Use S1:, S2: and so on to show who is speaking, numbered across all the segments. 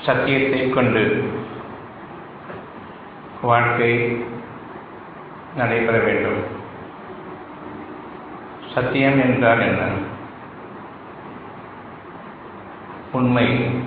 S1: சத்தியத்தை கொண்டு வாழ்க்கை நடைபெற வேண்டும் சத்தியம் என்றால் என்ன உண்மை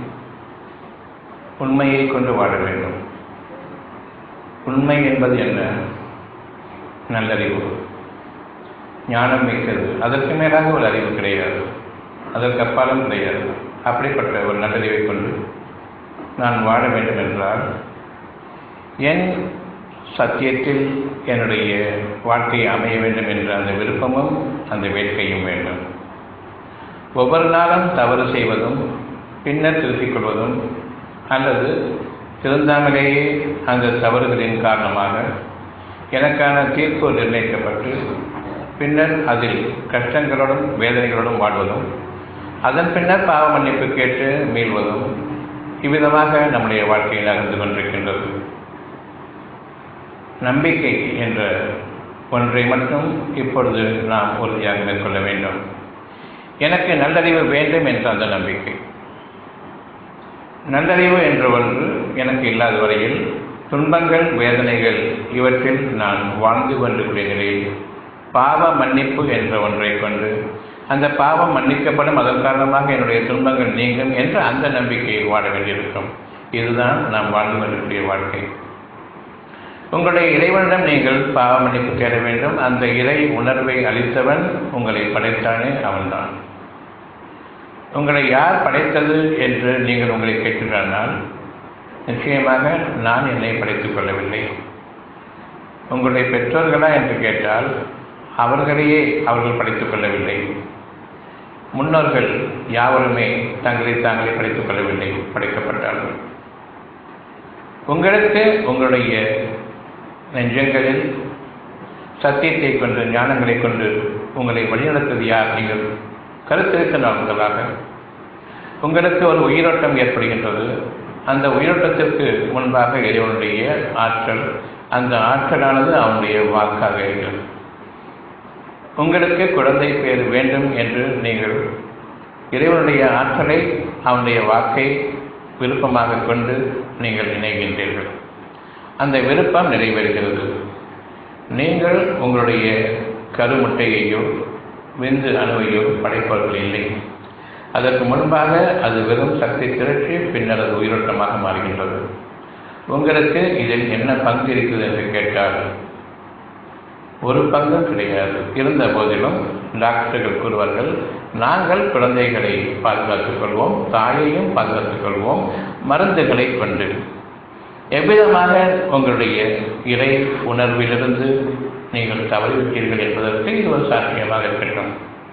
S1: உண்மையை கொண்டு வாழ வேண்டும் உண்மை என்பது என்ன நல்லறிவு ஞானம் மிக்கது அதற்கு மேலாக ஒரு அறிவு கிடையாது அதற்கு அப்பாலும் கிடையாது அப்படிப்பட்ட ஒரு நல்லறிவை கொண்டு நான் வாழ வேண்டும் என்றால் என் சத்தியத்தில் என்னுடைய வாழ்க்கை அமைய வேண்டும் என்ற அந்த விருப்பமும் அந்த வேட்கையும் வேண்டும் ஒவ்வொரு நாளும் தவறு செய்வதும் பின்னர் திருத்திக் கொள்வதும் அல்லது திருந்தாமலேயே அந்த தவறுகளின் காரணமாக எனக்கான தீர்ப்பு நிர்ணயிக்கப்பட்டு பின்னர் அதில் கஷ்டங்களோடும் வேதனைகளோடும் வாழ்வதும் அதன் பின்னர் பாவ மன்னிப்பு கேட்டு மீள்வதும் இவ்விதமாக நம்முடைய வாழ்க்கையில் நகர்ந்து கொண்டிருக்கின்றது நம்பிக்கை என்ற ஒன்றை மட்டும் இப்பொழுது நாம் உறுதியாக மேற்கொள்ள வேண்டும் எனக்கு நல்லறிவு வேண்டும் என்ற அந்த நம்பிக்கை நல்லறிவு என்ற ஒன்று எனக்கு இல்லாத வரையில் துன்பங்கள் வேதனைகள் இவற்றில் நான் வாழ்ந்து கொண்டிருக்கிற நிலையில் பாவ மன்னிப்பு என்ற ஒன்றை கொண்டு அந்த பாவம் மன்னிக்கப்படும் அதன் காரணமாக என்னுடைய துன்பங்கள் நீங்கும் என்ற அந்த நம்பிக்கையை வாழ வேண்டியிருக்கும் இதுதான் நாம் வாழ்ந்து கொண்டிருக்கிற வாழ்க்கை உங்களுடைய இறைவனிடம் நீங்கள் பாவ மன்னிப்பு தேட வேண்டும் அந்த இறை உணர்வை அளித்தவன் உங்களை படைத்தானே அவன்தான் உங்களை யார் படைத்தது என்று நீங்கள் உங்களை கேட்கிறானால் நிச்சயமாக நான் என்னை படைத்துக் கொள்ளவில்லை உங்களுடைய பெற்றோர்களா என்று கேட்டால் அவர்களையே அவர்கள் படைத்துக் கொள்ளவில்லை முன்னோர்கள் யாவருமே தங்களை தாங்களே படைத்துக் கொள்ளவில்லை படைக்கப்பட்டார்கள் உங்களுக்கு உங்களுடைய நெஞ்சங்களில் சத்தியத்தை கொண்டு ஞானங்களை கொண்டு உங்களை வழிநடத்துவது யார் நீங்கள் கருத்திருக்கின்றவர்களாக உங்களுக்கு ஒரு உயிரோட்டம் ஏற்படுகின்றது அந்த உயிரோட்டத்திற்கு முன்பாக இறைவனுடைய ஆற்றல் அந்த ஆற்றலானது அவனுடைய வாக்காக இருக்கிறது உங்களுக்கு குழந்தை பேர் வேண்டும் என்று நீங்கள் இறைவனுடைய ஆற்றலை அவனுடைய வாக்கை விருப்பமாக கொண்டு நீங்கள் இணைகின்றீர்கள் அந்த விருப்பம் நிறைவேறுகிறது நீங்கள் உங்களுடைய கருமுட்டையையோ விந்து அணுவையோ படைப்பவர்கள் இல்லை அதற்கு முன்பாக அது வெறும் சக்தி திரட்சி பின்னர் அது உயிரோட்டமாக மாறுகின்றது உங்களுக்கு இதில் என்ன பங்கு இருக்குது என்று கேட்டால் ஒரு பங்கும் கிடையாது இருந்த போதிலும் டாக்டர்கள் கூறுவார்கள் நாங்கள் குழந்தைகளை பாதுகாத்துக் கொள்வோம் தாயையும் பாதுகாத்துக் கொள்வோம் மருந்துகளை கொண்டு எவ்விதமாக உங்களுடைய இறை உணர்விலிருந்து நீங்கள் தவறிவிட்டீர்கள் என்பதற்கு இது ஒரு சாத்தியமாக இருக்கட்டும்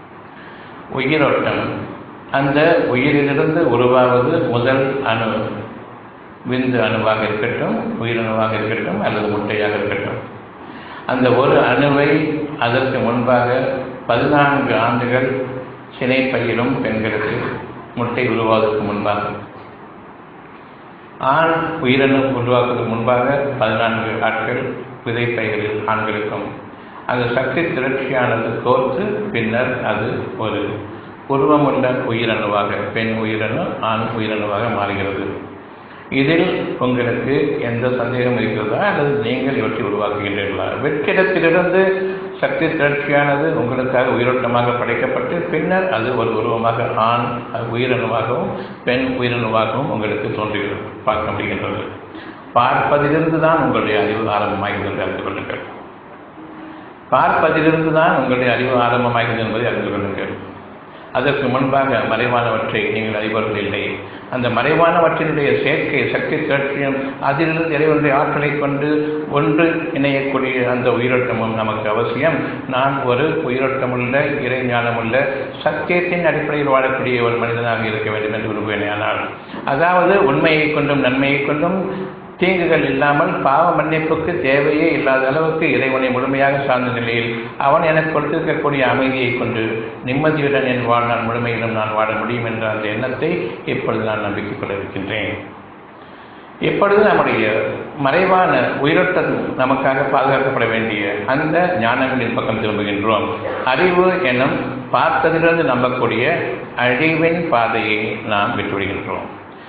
S1: உயிரோட்டம் அந்த உயிரிலிருந்து உருவாவது முதல் அணு விந்து அணுவாக இருக்கட்டும் உயிரணுவாக இருக்கட்டும் அல்லது முட்டையாக இருக்கட்டும் அந்த ஒரு அணுவை அதற்கு முன்பாக பதினான்கு ஆண்டுகள் சினை பையிலும் பெண்களுக்கு முட்டை உருவாவதற்கு முன்பாக ஆண் உயிரணு உருவாக்குவதற்கு முன்பாக பதினான்கு ஆட்கள் விதைப்பைகளில் ஆண்களுக்கும் அந்த சக்தி திரட்சியானது கோர்த்து பின்னர் அது ஒரு உருவமுள்ள உயிரணுவாக பெண் உயிரணு ஆண் உயிரணுவாக மாறுகிறது இதில் உங்களுக்கு எந்த சந்தேகம் இருக்கிறதா அல்லது நீங்கள் இவற்றை உருவாக்குகின்றீர்களா வெற்றிடத்திலிருந்து சக்தி திரட்சியானது உங்களுக்காக உயிரோட்டமாக படைக்கப்பட்டு பின்னர் அது ஒரு உருவமாக ஆண் உயிரணுவாகவும் பெண் உயிரணுவாகவும் உங்களுக்கு தோன்றுகிறது பார்க்க முடிகின்றது பார்ப்பதிலிருந்து தான் உங்களுடைய அறிவு ஆரம்பமாகிறது என்று அறிந்து கொள்ளுங்கள் பார்ப்பதிலிருந்து தான் உங்களுடைய அறிவு ஆரம்பமாகிறது என்பதை அறிந்து கொள்ளுங்கள் அதற்கு முன்பாக மறைவானவற்றை நீங்கள் அறிவர்கள் இல்லை அந்த மறைவானவற்றினுடைய சேர்க்கை சக்தி திரட்சியம் அதிலிருந்து இறைவனுடைய ஆற்றலை கொண்டு ஒன்று இணையக்கூடிய அந்த உயிரோட்டமும் நமக்கு அவசியம் நான் ஒரு உயிரோட்டமுள்ள இறைஞானமுள்ள சத்தியத்தின் அடிப்படையில் வாழக்கூடிய ஒரு மனிதனாக இருக்க வேண்டும் என்று விரும்புவேனால் அதாவது உண்மையை கொண்டும் நன்மையை கொண்டும் தீங்குகள் இல்லாமல் பாவ மன்னிப்புக்கு தேவையே இல்லாத அளவுக்கு இறைவனை முழுமையாக சார்ந்த நிலையில் அவன் எனக்கு கொடுத்திருக்கக்கூடிய அமைதியை கொண்டு நிம்மதியுடன் என் வாழ்நாள் முழுமையிலும் நான் வாழ முடியும் என்ற அந்த எண்ணத்தை இப்பொழுது நான் நம்பிக்கை கொள்ள இருக்கின்றேன் இப்பொழுது நம்முடைய மறைவான உயிரோட்டம் நமக்காக பாதுகாக்கப்பட வேண்டிய அந்த ஞானங்களின் பக்கம் திரும்புகின்றோம் அறிவு எனும் பார்த்ததிலிருந்து நம்பக்கூடிய அழிவின் பாதையை நாம் விட்டுவிடுகின்றோம்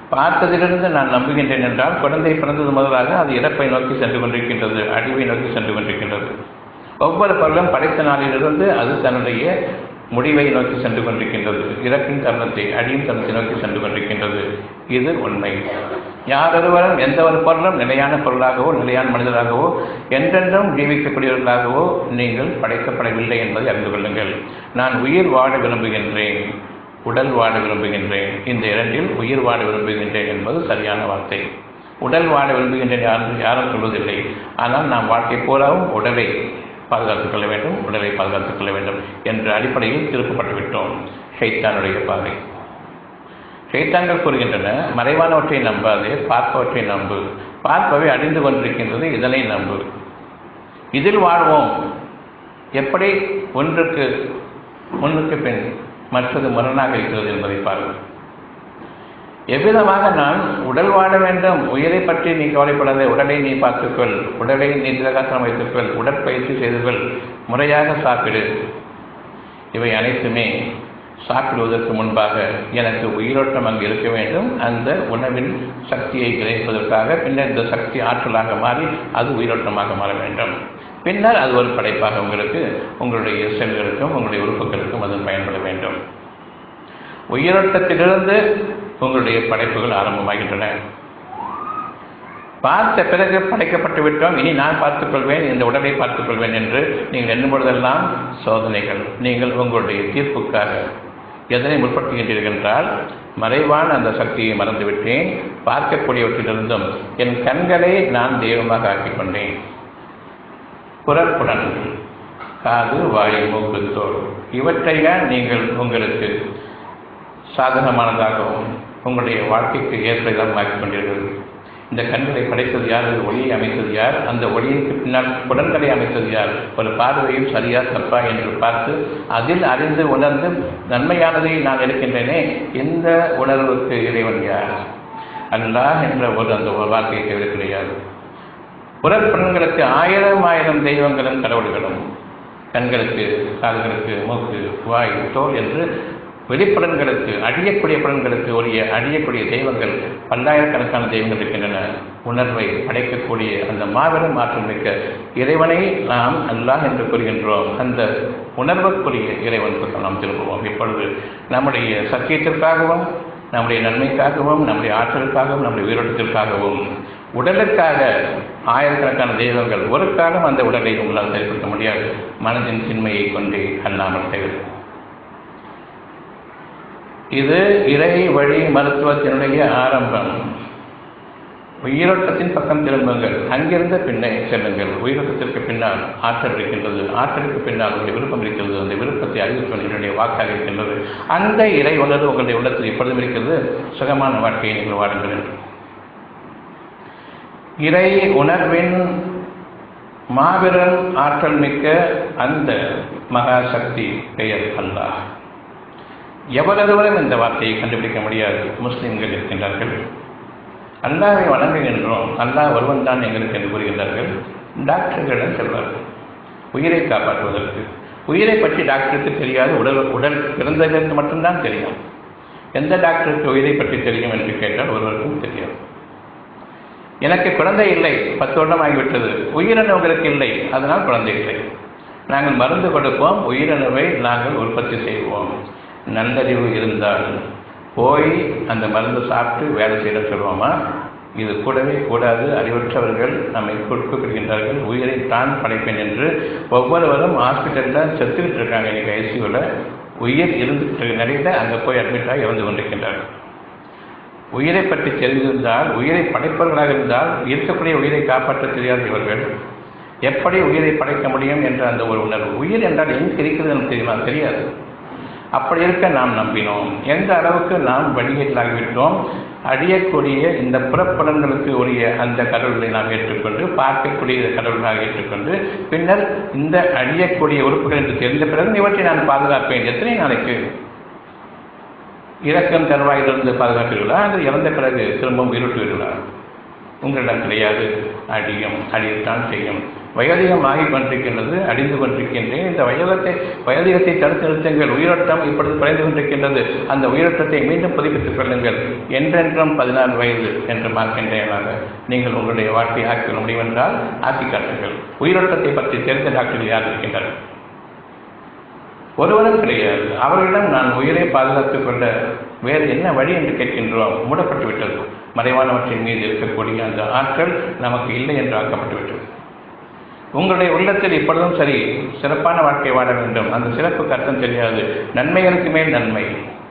S1: பார்த்ததிலிருந்து நான் நம்புகின்றேன் என்றால் குழந்தை பிறந்தது முதலாக அது இறப்பை நோக்கி சென்று கொண்டிருக்கின்றது அழிவை நோக்கி சென்று கொண்டிருக்கின்றது ஒவ்வொரு பொருளும் படைத்த நாளிலிருந்து அது தன்னுடைய முடிவை நோக்கி சென்று கொண்டிருக்கின்றது இறப்பின் தருணத்தை அடியும் தருணத்தை நோக்கி சென்று கொண்டிருக்கின்றது இது உண்மை யாரொருவரும் எந்த ஒரு பொருளும் நிலையான பொருளாகவோ நிலையான மனிதராகவோ என்றென்றும் ஜீவிக்கக்கூடியவர்களாகவோ நீங்கள் படைக்கப்படவில்லை என்பதை அறிந்து கொள்ளுங்கள் நான் உயிர் வாழ விரும்புகின்றேன் உடல் வாழ விரும்புகின்றேன் இந்த இரண்டில் உயிர் வாழ விரும்புகின்றேன் என்பது சரியான வார்த்தை உடல் வாழ விரும்புகின்றேன் யாரும் யாரும் சொல்வதில்லை ஆனால் நாம் வாழ்க்கை பூராவும் உடலை பாதுகாத்துக் கொள்ள வேண்டும் உடலை பாதுகாத்துக் கொள்ள வேண்டும் என்ற அடிப்படையில் திருப்பப்பட்டு விட்டோம் ஷைத்தானுடைய பாதை ஷைத்தான்கள் கூறுகின்றன மறைவானவற்றை நம்பாதே பார்ப்பவற்றை நம்பு பார்ப்பவை அழிந்து கொண்டிருக்கின்றது இதனை நம்பு இதில் வாழ்வோம் எப்படி ஒன்றுக்கு முன்னுக்கு பின் மற்றது முரணாக இருக்கிறது என்பதை பாருங்கள் எவ்விதமாக நான் உடல் வாழ வேண்டும் உயிரை பற்றி நீ கவலைப்படாத உடலை நீ பார்த்துக்கொள் உடலை நீ திரகாசனம் வைத்துக்கொள் உடற்பயிற்சி செய்துகொள் முறையாக சாப்பிடு இவை அனைத்துமே சாப்பிடுவதற்கு முன்பாக எனக்கு உயிரோட்டம் அங்கு இருக்க வேண்டும் அந்த உணவின் சக்தியை கிரகிப்பதற்காக பின்னர் இந்த சக்தி ஆற்றலாக மாறி அது உயிரோட்டமாக மாற வேண்டும் பின்னர் அது ஒரு படைப்பாக உங்களுக்கு உங்களுடைய செல்களுக்கும் உங்களுடைய உறுப்புகளுக்கும் அது பயன்பட வேண்டும் உயிரோட்டத்திலிருந்து உங்களுடைய படைப்புகள் ஆரம்பமாகின்றன பார்த்த பிறகு படைக்கப்பட்டு விட்டோம் இனி நான் பார்த்துக் கொள்வேன் இந்த உடலை பார்த்துக் கொள்வேன் என்று நீங்கள் எண்ணும் பொழுதெல்லாம் சோதனைகள் நீங்கள் உங்களுடைய தீர்ப்புக்காக எதனை முற்படுத்துகின்றீர்கள் என்றால் மறைவான அந்த சக்தியை மறந்துவிட்டேன் பார்க்கக்கூடியவற்றிலிருந்தும் என் கண்களை நான் தெய்வமாக ஆக்கிக் கொண்டேன் புறப்புடன் காது வாய் மூக்கு தோல் இவற்றையால் நீங்கள் உங்களுக்கு சாதகமானதாகவும் உங்களுடைய வாழ்க்கைக்கு ஏற்பதாக ஆக்கிக் கொண்டீர்கள் இந்த கண்களை படைத்தது யார் அது ஒளியை அமைத்தது யார் அந்த ஒளியிற்கு பின்னால் புலன்களை அமைத்தது யார் ஒரு பார்வையும் சரியா தப்பா என்று பார்த்து அதில் அறிந்து உணர்ந்து நன்மையானதை நான் எடுக்கின்றேனே இந்த உணர்வுக்கு இறைவன் யார் அல்லாஹ் என்ற ஒரு அந்த ஒரு வார்த்தையை தவிர கிடையாது புறப்பெண்களுக்கு ஆயிரம் ஆயிரம் தெய்வங்களும் கடவுள்களும் கண்களுக்கு கால்களுக்கு மூக்கு வாய் தோல் என்று வெளிப்படன்களுக்கு அழியக்கூடிய பலன்களுக்கு உரிய அழியக்கூடிய தெய்வங்கள் பல்லாயிரக்கணக்கான தெய்வங்கள் இருக்கின்றன உணர்வை அடைக்கக்கூடிய அந்த மாபெரும் ஆற்றல் மிக்க இறைவனை நாம் அல்லாஹ் என்று கூறுகின்றோம் அந்த உணர்வுக்குரிய இறைவன் பக்கம் நாம் திரும்புவோம் இப்பொழுது நம்முடைய சத்தியத்திற்காகவும் நம்முடைய நன்மைக்காகவும் நம்முடைய ஆற்றலுக்காகவும் நம்முடைய உயிரோட்டத்திற்காகவும் உடலுக்காக ஆயிரக்கணக்கான தெய்வங்கள் ஒரு காலம் அந்த உடலை உங்களால் செயல்படுத்த முடியாது மனதின் சின்மையை கொண்டே அல்லாமல் தவிர இது இறை வழி மருத்துவத்தினுடைய ஆரம்பம் உயிரோட்டத்தின் பக்கம் திரும்புங்கள் அங்கிருந்து பின்னே செல்லுங்கள் உயிரோட்டத்திற்கு பின்னால் ஆற்றல் இருக்கின்றது ஆற்றலுக்கு பின்னால் உங்களுடைய விருப்பம் இருக்கிறது அந்த விருப்பத்தை அறிவித்தவன் என்னுடைய வாக்காக இருக்கின்றது அந்த இறை உணர்வு உங்களுடைய உள்ளத்தில் எப்பொழுதும் இருக்கிறது சுகமான வாழ்க்கையை நீங்கள் வாடுங்கள் என்று இறை உணர்வின் மாபெரும் ஆற்றல் மிக்க அந்த மகாசக்தி பெயர் அல்லாஹ் எவரொருவரும் இந்த வார்த்தையை கண்டுபிடிக்க முடியாது முஸ்லிம்கள் இருக்கின்றார்கள் அல்லாவை வணங்குகின்றோம் அல்லாஹ் ஒருவன் தான் எங்களுக்கு என்று கூறுகின்றார்கள் டாக்டர்களிடம் செல்வார்கள் உயிரை காப்பாற்றுவதற்கு உயிரை பற்றி டாக்டருக்கு தெரியாது உடல் உடல் பிறந்ததற்கு மட்டும்தான் தெரியும் எந்த டாக்டருக்கு உயிரை பற்றி தெரியும் என்று கேட்டால் ஒருவருக்கும் தெரியாது எனக்கு குழந்தை இல்லை பத்து வருடம் ஆகிவிட்டது உயிரணு உங்களுக்கு இல்லை அதனால் குழந்தை இல்லை நாங்கள் மருந்து கொடுப்போம் உயிரணுவை நாங்கள் உற்பத்தி செய்வோம் நல்லறிவு இருந்தால் போய் அந்த மருந்து சாப்பிட்டு வேலை செய்ய சொல்லுவோமா இது கூடவே கூடாது அறிவற்றவர்கள் நம்மை கொடுக்கின்றார்கள் உயிரை தான் படைப்பேன் என்று ஒவ்வொருவரும் ஹாஸ்பிட்டலில் செத்துக்கிட்டு இருக்காங்க இன்னைக்கு ஐசியூவில் உயிர் இருந்துட்டு நிலையில் அங்கே போய் அட்மிட் ஆகி இறந்து கொண்டிருக்கின்றார்கள் உயிரை பற்றி தெரிந்திருந்தால் உயிரை படைப்பவர்களாக இருந்தால் இருக்கக்கூடிய உயிரை காப்பாற்ற தெரியாத இவர்கள் எப்படி உயிரை படைக்க முடியும் என்ற அந்த ஒரு உணர்வு உயிர் என்றால் எங்கே இருக்கிறது எனக்கு தெரியுமா தெரியாது அப்படி இருக்க நாம் நம்பினோம் எந்த அளவுக்கு நாம் வழிகேட்டலாகிவிட்டோம் அழியக்கூடிய இந்த புறப்படங்களுக்கு உரிய அந்த கடவுள்களை நாம் ஏற்றுக்கொண்டு பார்க்கக்கூடிய கடவுள்களாக ஏற்றுக்கொண்டு பின்னர் இந்த அழியக்கூடிய உறுப்புகள் என்று தெரிந்த பிறகு இவற்றை நான் பாதுகாப்பேன் எத்தனை நாளைக்கு இறக்கம் தருவாயிலிருந்து பாதுகாப்பீர்களா அது இறந்த பிறகு திரும்பவும் உயிரோட்டுவீர்களா உங்களிடம் கிடையாது அடியும் அடியத்தான் செய்யும் வயோதிகம் ஆகிக் கொண்டிருக்கின்றது அடிந்து கொண்டிருக்கின்றேன் இந்த வயோகத்தை வயோதிகத்தை தடுத்து நிறுத்துங்கள் உயிரோட்டம் இப்பொழுது குறைந்து கொண்டிருக்கின்றது அந்த உயிரோட்டத்தை மீண்டும் புதுப்பித்துக் கொள்ளுங்கள் என்றென்றும் பதினாறு வயது என்று பார்க்கின்றேனாக நீங்கள் உங்களுடைய வாழ்க்கையை ஆக்கிக்கொள்ள முடியும் என்றால் ஆக்கி காட்டுங்கள் உயிரோட்டத்தை பற்றி தெரிந்த டாக்டர்கள் யார் இருக்கின்றனர் ஒருவரும் கிடையாது அவர்களிடம் நான் உயிரை பாதுகாத்துக் கொள்ள வேறு என்ன வழி என்று கேட்கின்றோம் மூடப்பட்டு விட்டது மறைவானவற்றின் மீது இருக்கக்கூடிய அந்த ஆற்றல் நமக்கு இல்லை என்று ஆக்கப்பட்டு விட்டது உங்களுடைய உள்ளத்தில் இப்பொழுதும் சரி சிறப்பான வாழ்க்கை வாழ வேண்டும் அந்த சிறப்புக்கு அர்த்தம் தெரியாது நன்மைகளுக்கு மேல் நன்மை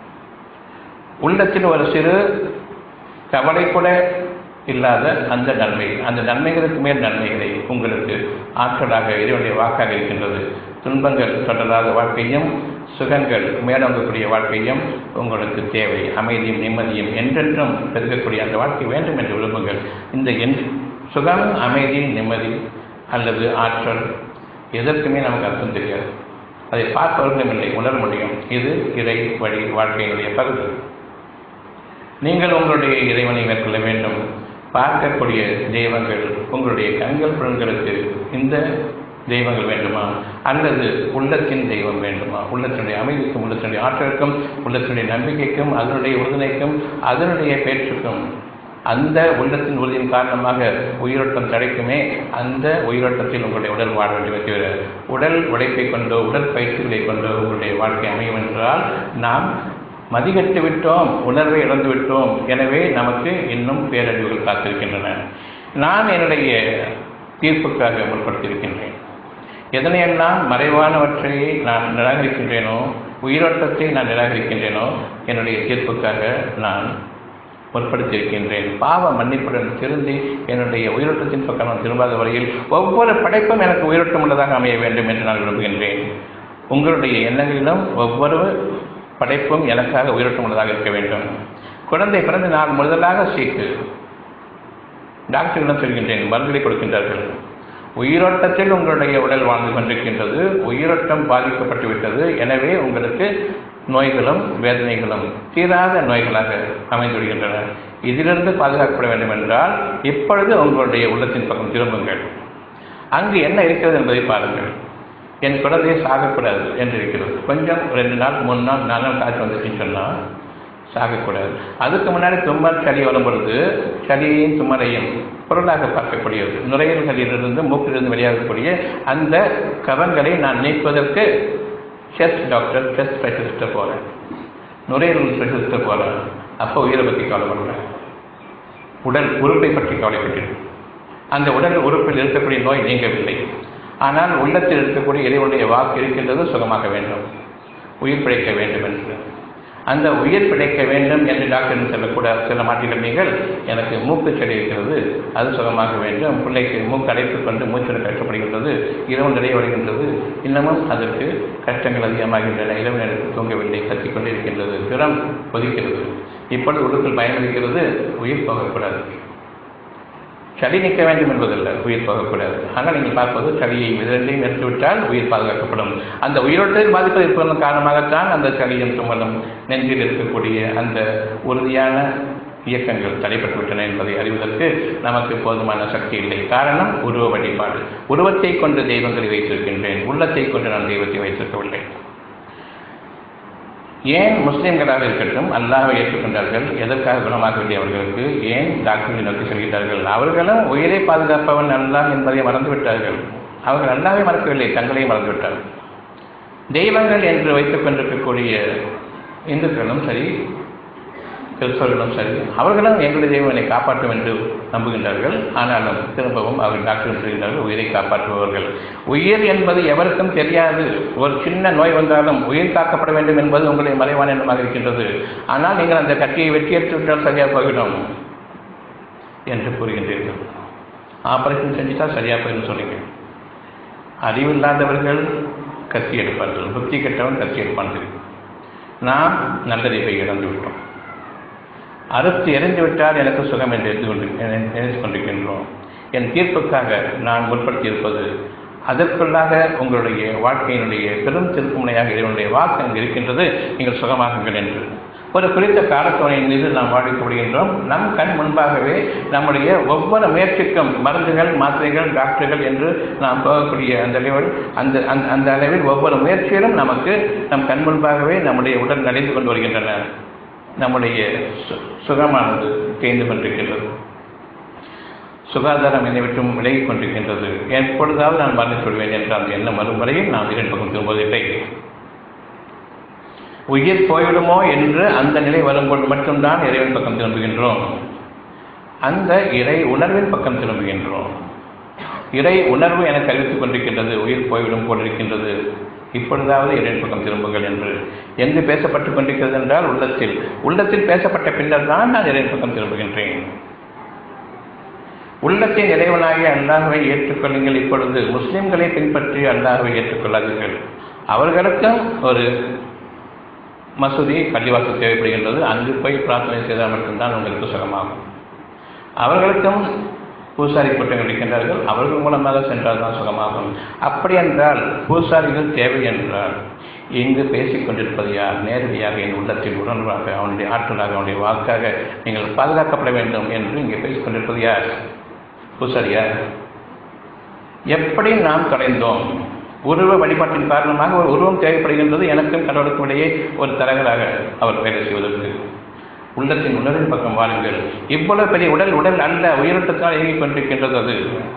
S1: உள்ளத்தில் ஒரு சிறு கவலை கூட இல்லாத அந்த நன்மை அந்த நன்மைகளுக்கு மேல் நன்மைகளை உங்களுக்கு ஆற்றலாக இறைவனுடைய வாக்காக இருக்கின்றது துன்பங்கள் தொடராத வாழ்க்கையும் சுகங்கள் மேலோங்கக்கூடிய வாழ்க்கையும் உங்களுக்கு தேவை அமைதியும் நிம்மதியும் என்றென்றும் பெருகக்கூடிய அந்த வாழ்க்கை வேண்டும் என்று விரும்புங்கள் இந்த என் சுகம் அமைதி நிம்மதி அல்லது ஆற்றல் எதற்குமே நமக்கு அர்த்தம் தெரியாது அதை பார்ப்பவர்களும் இல்லை உணர முடியும் இது இறை வழி வாழ்க்கையினுடைய பகுதி நீங்கள் உங்களுடைய இறைவனை மேற்கொள்ள வேண்டும் பார்க்கக்கூடிய தெய்வங்கள் உங்களுடைய கண்கள் புலன்களுக்கு இந்த தெய்வங்கள் வேண்டுமா அல்லது உள்ளத்தின் தெய்வம் வேண்டுமா உள்ளத்தினுடைய அமைதிக்கும் உள்ளத்தினுடைய ஆற்றலுக்கும் உள்ளத்தினுடைய நம்பிக்கைக்கும் அதனுடைய உறுதுணைக்கும் அதனுடைய பேச்சுக்கும் அந்த உள்ளத்தின் உறுதியின் காரணமாக உயிரோட்டம் கிடைக்குமே அந்த உயிரோட்டத்தில் உங்களுடைய உடல் வாழ வேண்டுமே தவிர உடல் உழைப்பை கொண்டோ உடல் பயிற்சிகளை கொண்டோ உங்களுடைய வாழ்க்கை அமையும் என்றால் நாம் மதிகட்டு விட்டோம் உணர்வை இழந்து விட்டோம் எனவே நமக்கு இன்னும் பேரழிவுகள் காத்திருக்கின்றன நான் என்னுடைய தீர்ப்புக்காக முற்படுத்தியிருக்கின்றேன் எதனையெல்லாம் மறைவானவற்றை நான் நிராகரிக்கின்றேனோ உயிரோட்டத்தை நான் நிராகரிக்கின்றேனோ என்னுடைய தீர்ப்புக்காக நான் முற்படுத்தியிருக்கின்றேன் பாவ மன்னிப்புடன் திருந்தி என்னுடைய உயிரோட்டத்தின் பக்கம் நான் திரும்பாத வரையில் ஒவ்வொரு படைப்பும் எனக்கு உயிரோட்டம் உள்ளதாக அமைய வேண்டும் என்று நான் விரும்புகின்றேன் உங்களுடைய எண்ணங்களிலும் ஒவ்வொரு படைப்பும் எனக்காக உயிரோட்டம் உள்ளதாக இருக்க வேண்டும் குழந்தை பிறந்து நான் முதலாக சீட்டு டாக்டரிடம் சொல்கின்றேன் மருந்துகளை கொடுக்கின்றார்கள் உயிரோட்டத்தில் உங்களுடைய உடல் வாழ்ந்து கொண்டிருக்கின்றது உயிரோட்டம் பாதிக்கப்பட்டு விட்டது எனவே உங்களுக்கு நோய்களும் வேதனைகளும் தீராத நோய்களாக அமைந்துவிடுகின்றன இதிலிருந்து பாதுகாக்கப்பட வேண்டும் என்றால் இப்பொழுது உங்களுடைய உள்ளத்தின் பக்கம் திரும்புங்கள் அங்கு என்ன இருக்கிறது என்பதை பாருங்கள் என் குழந்தையை சாகக்கூடாது என்று இருக்கிறது கொஞ்சம் ரெண்டு நாள் மூணு நாள் நாலு நாள் காய்ச்சி வந்துச்சுன்னு சொன்னால் சாகக்கூடாது அதுக்கு முன்னாடி தும்மல் சளி வரும் பொழுது சளியையும் தும்மலையும் பொருளாக பார்க்கக்கூடியது நுரையீரல்களிலிருந்து மூக்கிலிருந்து வெளியாகக்கூடிய அந்த கவங்களை நான் நீக்குவதற்கு செஸ்ட் டாக்டர் செஸ்ட் ஸ்பெஷலிஸ்ட்டை போகிறேன் நுரையீரல் ஸ்பெஷலிஸ்ட்டை போகிறேன் அப்போ உயிரை பற்றி கவலைப்படுறேன் உடல் உறுப்பை பற்றி கவலைப்பட்டிருக்கேன் அந்த உடல் உறுப்பில் இருக்கக்கூடிய நோய் நீங்கவில்லை ஆனால் உள்ளத்தில் இருக்கக்கூடிய இறைவனுடைய வாக்கு இருக்கின்றது சுகமாக வேண்டும் உயிர் பிழைக்க வேண்டும் என்று அந்த உயிர் பிழைக்க வேண்டும் என்று டாக்டர் சொல்லக்கூட சில மாட்டிலும் நீங்கள் எனக்கு மூக்கு செடி இருக்கிறது அது சுகமாக வேண்டும் பிள்ளைக்கு மூக்கு அடைத்துக் கொண்டு மூச்சில் கஷ்டப்படுகின்றது இரவு நிறைய வருகின்றது இன்னமும் அதற்கு கஷ்டங்கள் அதிகமாகின்றன இரவு நேரத்தில் தூங்கவில்லை கத்திக்கொண்டே இருக்கின்றது திறம் கொதிக்கிறது இப்பொழுது உள்ளுக்குள் பயம் இருக்கிறது உயிர் போகக்கூடாது சளி நிற்க வேண்டும் என்பதல்ல உயிர் போகக்கூடாது ஆனால் நீங்கள் பார்ப்பது சளியை இரண்டையும் எடுத்துவிட்டால் உயிர் பாதுகாக்கப்படும் அந்த உயிரோட்டத்தில் பாதிப்பு இருப்பதன் காரணமாகத்தான் அந்த சளியும் தும்மலும் நெஞ்சில் இருக்கக்கூடிய அந்த உறுதியான இயக்கங்கள் தடைப்பட்டுவிட்டன என்பதை அறிவதற்கு நமக்கு போதுமான சக்தி இல்லை காரணம் உருவ வழிபாடு உருவத்தை கொண்டு தெய்வங்களை வைத்திருக்கின்றேன் உள்ளத்தை கொண்டு நான் தெய்வத்தை வைத்திருக்கவில்லை ஏன் முஸ்லிம்களாக இருக்கட்டும் அல்லாஹை ஏற்றுக்கொண்டார்கள் எதற்காக குணமாக வேண்டியவர்களுக்கு ஏன் டாக்டரை நோக்கி செல்கிறார்கள் அவர்களும் உயிரை பாதுகாப்பவன் அல்லாஹ் என்பதை மறந்துவிட்டார்கள் அவர்கள் அல்லாவே மறக்கவில்லை தங்களையும் மறந்துவிட்டார்கள் தெய்வங்கள் என்று வைத்துக் கொண்டிருக்கக்கூடிய இந்துக்களும் சரி கிறிஸ்தவர்களும் சரி அவர்களும் எங்களுடைய தெய்வம் என்னை காப்பாற்றும் என்று நம்புகின்றார்கள் ஆனாலும் திரும்பவும் அவர்கள் டாக்டர் சொல்கிறார்கள் உயிரை காப்பாற்றுபவர்கள் உயிர் என்பது எவருக்கும் தெரியாது ஒரு சின்ன நோய் வந்தாலும் உயிர் காக்கப்பட வேண்டும் என்பது உங்களுடைய மறைவான எண்ணமாக இருக்கின்றது ஆனால் நீங்கள் அந்த கட்டியை வெட்டியேற்று விட்டால் சரியாக போய்விடும் என்று கூறுகின்றீர்கள் ஆபரேஷன் செஞ்சுட்டா சரியாக போயிடும் சொல்லுங்க அறிவில்லாதவர்கள் கத்தி எடுப்பார்கள் புத்தி கெட்டவன் கத்தி எடுப்பான் நாம் நல்லறிவை இழந்து விட்டோம் அறுத்து எரிந்து விட்டால் எனக்கு சுகம் என்று எரிந்து கொண்டு நினைத்து கொண்டிருக்கின்றோம் என் தீர்ப்புக்காக நான் முற்படுத்தியிருப்பது அதற்குள்ளாக உங்களுடைய வாழ்க்கையினுடைய பெரும் திருப்புமுனையாக இதனுடைய வாக்கு அங்கு இருக்கின்றது நீங்கள் சுகமாகுங்கள் என்று ஒரு குறித்த காலத்துணையின் மீது நாம் வாழ்க்கப்படுகின்றோம் நம் கண் முன்பாகவே நம்முடைய ஒவ்வொரு முயற்சிக்கும் மருந்துகள் மாத்திரைகள் டாக்டர்கள் என்று நாம் போகக்கூடிய அந்த லெவல் அந்த அந்த அந்த அளவில் ஒவ்வொரு முயற்சியிலும் நமக்கு நம் கண் முன்பாகவே நம்முடைய உடல் நடைந்து கொண்டு வருகின்றன நம்முடைய சு- சுகமானது தேய்ந்து கொண்டிருக்கின்றது சுகாதாரம் என்னை விட்டும் விலகிக் கொண்டிருக்கின்றது எப்பொழுதாவது நான் மறந்து சொல்வேன் என்ற அந்த எண்ணம் வரும் வரையில் நாம் இரண்டு பக்கம் திரும்புவதில்லை உயிர் போய்விடுமோ என்று அந்த நிலை வரும்போது மட்டும்தான் இறைவன் பக்கம் திரும்புகின்றோம் அந்த இறை உணர்வின் பக்கம் திரும்புகின்றோம் இறை உணர்வு எனக்கு அறிவித்துக் கொண்டிருக்கின்றது உயிர் போய்விடும் போலிருக்கின்றது இப்பொழுதாவது இறைவன் பக்கம் திரும்புங்கள் என்று எங்கு பேசப்பட்டுக் கொண்டிருக்கிறது என்றால் உள்ளத்தில் உள்ளத்தில் பேசப்பட்ட பின்னர் தான் நான் இறைவன் பக்கம் திரும்புகின்றேன் உள்ளத்தின் இறைவனாகிய அல்லாஹ்வை ஏற்றுக்கொள்ளுங்கள் இப்பொழுது முஸ்லிம்களை பின்பற்றி அல்லாஹ்வை ஏற்றுக்கொள்ளாதீர்கள் அவர்களுக்கும் ஒரு மசூதி பள்ளிவாசல் தேவைப்படுகின்றது அங்கு போய் பிரார்த்தனை செய்தால் மட்டும்தான் உங்களுக்கு சுகமாகும் அவர்களுக்கும் பூசாரி கூட்டங்கள் இருக்கின்றார்கள் அவர்கள் மூலமாக சென்றால் தான் சுகமாகும் அப்படி என்றால் பூசாரிகள் தேவை என்றால் இங்கு பேசிக் கொண்டிருப்பது யார் நேரடியாக என் உள்ளத்தில் உணர்வாக அவனுடைய ஆற்றலாக அவனுடைய வாக்காக நீங்கள் பாதுகாக்கப்பட வேண்டும் என்று இங்கே பேசிக் கொண்டிருப்பது யார் பூசாரியா எப்படி நாம் தொலைந்தோம் உருவ வழிபாட்டின் காரணமாக ஒரு உருவம் தேவைப்படுகின்றது எனக்கும் கடவுளுக்கும் இடையே ஒரு தரகராக அவர் வேலை செய்வதற்கு உள்ளத்தின் உணர்வின் பக்கம் வாருங்கள் இவ்வளவு பெரிய உடல் உடல் அல்ல உயிரோட்டத்தால் இயங்கிக் கொண்டிருக்கின்றது அது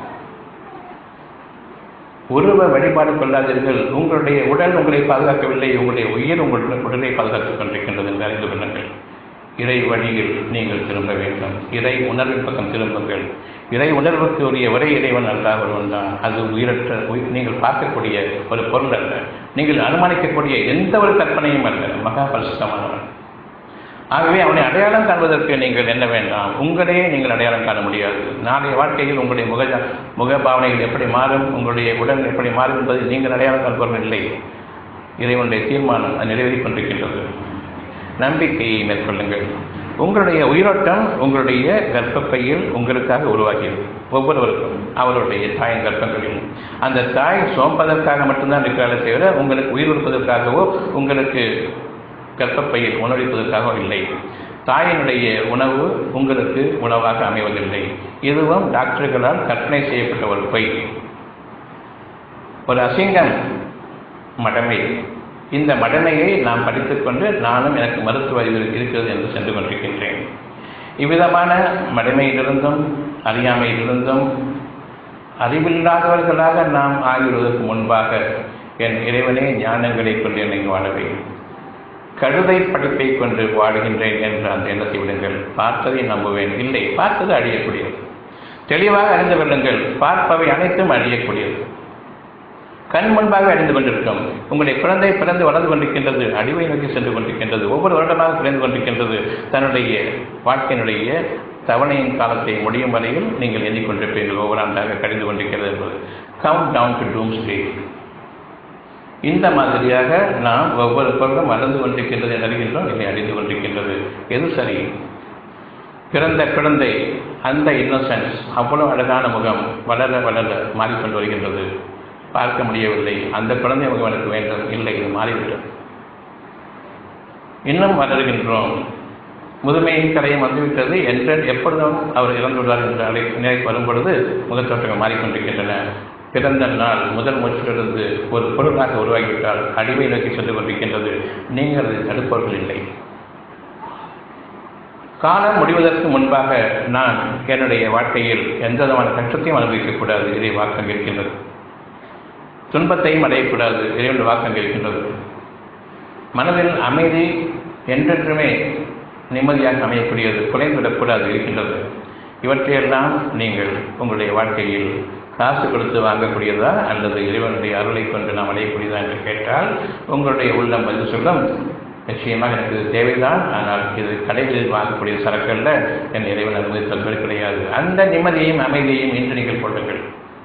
S1: உருவ வழிபாடு கொள்ளாதீர்கள் உங்களுடைய உடல் உங்களை பாதுகாக்கவில்லை உங்களுடைய உயிர் உங்களுடைய உடலை பாதுகாத்துக் கொண்டிருக்கின்றது என்று அறிந்து கொள்ளுங்கள் இறை வழியில் நீங்கள் திரும்ப வேண்டும் இறை உணர்வின் பக்கம் திரும்புங்கள் இறை உணர்வுக்கு உரிய ஒரே இறைவன் அல்ல ஒருவன் தான் அது உயிரற்ற உயிர் நீங்கள் பார்க்கக்கூடிய ஒரு பொருள் அல்ல நீங்கள் அனுமானிக்கக்கூடிய எந்த ஒரு கற்பனையும் அல்ல மகா பரிசுத்தமானவன் ஆகவே அவனை அடையாளம் காண்பதற்கு நீங்கள் என்ன வேண்டாம் உங்களையே நீங்கள் அடையாளம் காண முடியாது நாளைய வாழ்க்கையில் உங்களுடைய முக முக பாவனைகள் எப்படி மாறும் உங்களுடைய உடல் எப்படி மாறும் என்பதை நீங்கள் அடையாளம் காண்பவர்கள் இல்லை இறைவனுடைய தீர்மானம் அது நிறைவேறிக் கொண்டிருக்கின்றது நம்பிக்கையை மேற்கொள்ளுங்கள் உங்களுடைய உயிரோட்டம் உங்களுடைய கர்ப்பப்பையில் உங்களுக்காக உருவாகியது ஒவ்வொருவருக்கும் அவருடைய தாயின் கர்ப்பங்களில் அந்த தாய் சோம்பதற்காக மட்டும்தான் இருக்கிறார்களே தவிர உங்களுக்கு உயிர் கொடுப்பதற்காகவோ உங்களுக்கு கர்ப்பப்பையில் உணவளிப்பதற்காக இல்லை தாயினுடைய உணவு உங்களுக்கு உணவாக அமைவதில்லை இதுவும் டாக்டர்களால் கற்பனை செய்யப்பட்ட ஒரு பொய் ஒரு அசிங்கம் மடமை இந்த மடமையை நாம் படித்துக்கொண்டு நானும் எனக்கு மருத்துவ அறிவு இருக்கிறது என்று சென்று கொண்டிருக்கின்றேன் இவ்விதமான மடமையிலிருந்தும் அறியாமையிலிருந்தும் அறிவில்லாதவர்களாக நாம் ஆகிவிடுவதற்கு முன்பாக என் இறைவனே ஞானங்களை கொண்டு என்னை வாழவை கழுதை படிப்பை கொண்டு வாழுகின்றேன் என்ற அந்த எண்ணத்தை விடுங்கள் பார்த்ததை நம்புவேன் இல்லை பார்த்தது அழியக்கூடியது தெளிவாக அறிந்து கொள்ளுங்கள் பார்ப்பவை அனைத்தும் அழியக்கூடியது கண் முன்பாக அழிந்து கொண்டிருக்கும் உங்களுடைய குழந்தை பிறந்து வளர்ந்து கொண்டிருக்கின்றது அடிவை நோக்கி சென்று கொண்டிருக்கின்றது ஒவ்வொரு வருடமாக பிறந்து கொண்டிருக்கின்றது தன்னுடைய வாழ்க்கையினுடைய தவணையின் காலத்தை முடியும் வரையில் நீங்கள் எண்ணிக்கொண்டிருப்பீர்கள் ஒவ்வொரு ஆண்டாக கழிந்து கொண்டிருக்கிறது என்பது count down to doom state இந்த மாதிரியாக நாம் ஒவ்வொரு பொருளும் வளர்ந்து கொண்டிருக்கின்றது என்று அறிகின்றோம் இல்லை அழிந்து கொண்டிருக்கின்றது எது சரி பிறந்த குழந்தை அந்த இன்னோசன்ஸ் அவ்வளவு அழகான முகம் வளர வளர மாறிக்கொண்டு வருகின்றது பார்க்க முடியவில்லை அந்த குழந்தை முகம் எனக்கு வேண்டும் இல்லை இது மாறிவிட்டது இன்னும் வளர்கின்றோம் முதுமையின் கரையும் வந்துவிட்டது என்று எப்பொழுதும் அவர் இறந்துள்ளார் என்ற அலை நிலை வரும் பொழுது முகத்தோட்டங்கள் மாறிக்கொண்டிருக்கின்றன பிறந்த நாள் முதல் மூச்சிலிருந்து ஒரு பொருளாக உருவாகிவிட்டால் அடிவை நோக்கி சென்று கொண்டிருக்கின்றது நீங்கள் அதை தடுப்பவர்கள் இல்லை காலம் முடிவதற்கு முன்பாக நான் என்னுடைய வாழ்க்கையில் எந்த விதமான கஷ்டத்தையும் அனுபவிக்கக்கூடாது இதை வாக்கம் இருக்கின்றது துன்பத்தையும் அடையக்கூடாது இறைவன் வாக்கம் இருக்கின்றது மனதில் அமைதி என்றென்றுமே நிம்மதியாக அமையக்கூடியது குலைந்துவிடக்கூடாது இருக்கின்றது இவற்றையெல்லாம் நீங்கள் உங்களுடைய வாழ்க்கையில் காசு கொடுத்து வாங்கக்கூடியதா அல்லது இறைவனுடைய அருளை கொண்டு நாம் அடையக்கூடியதா என்று கேட்டால் உங்களுடைய உள்ளம் பதில் சொல்லும் நிச்சயமாக எனக்கு இது தேவைதான் ஆனால் இது கடைகளில் வாங்கக்கூடிய சரக்கல்ல என் இறைவன் அனுமதி தருவது கிடையாது அந்த நிம்மதியையும் அமைதியையும் இன்று நீங்கள் கொள்ளுங்கள்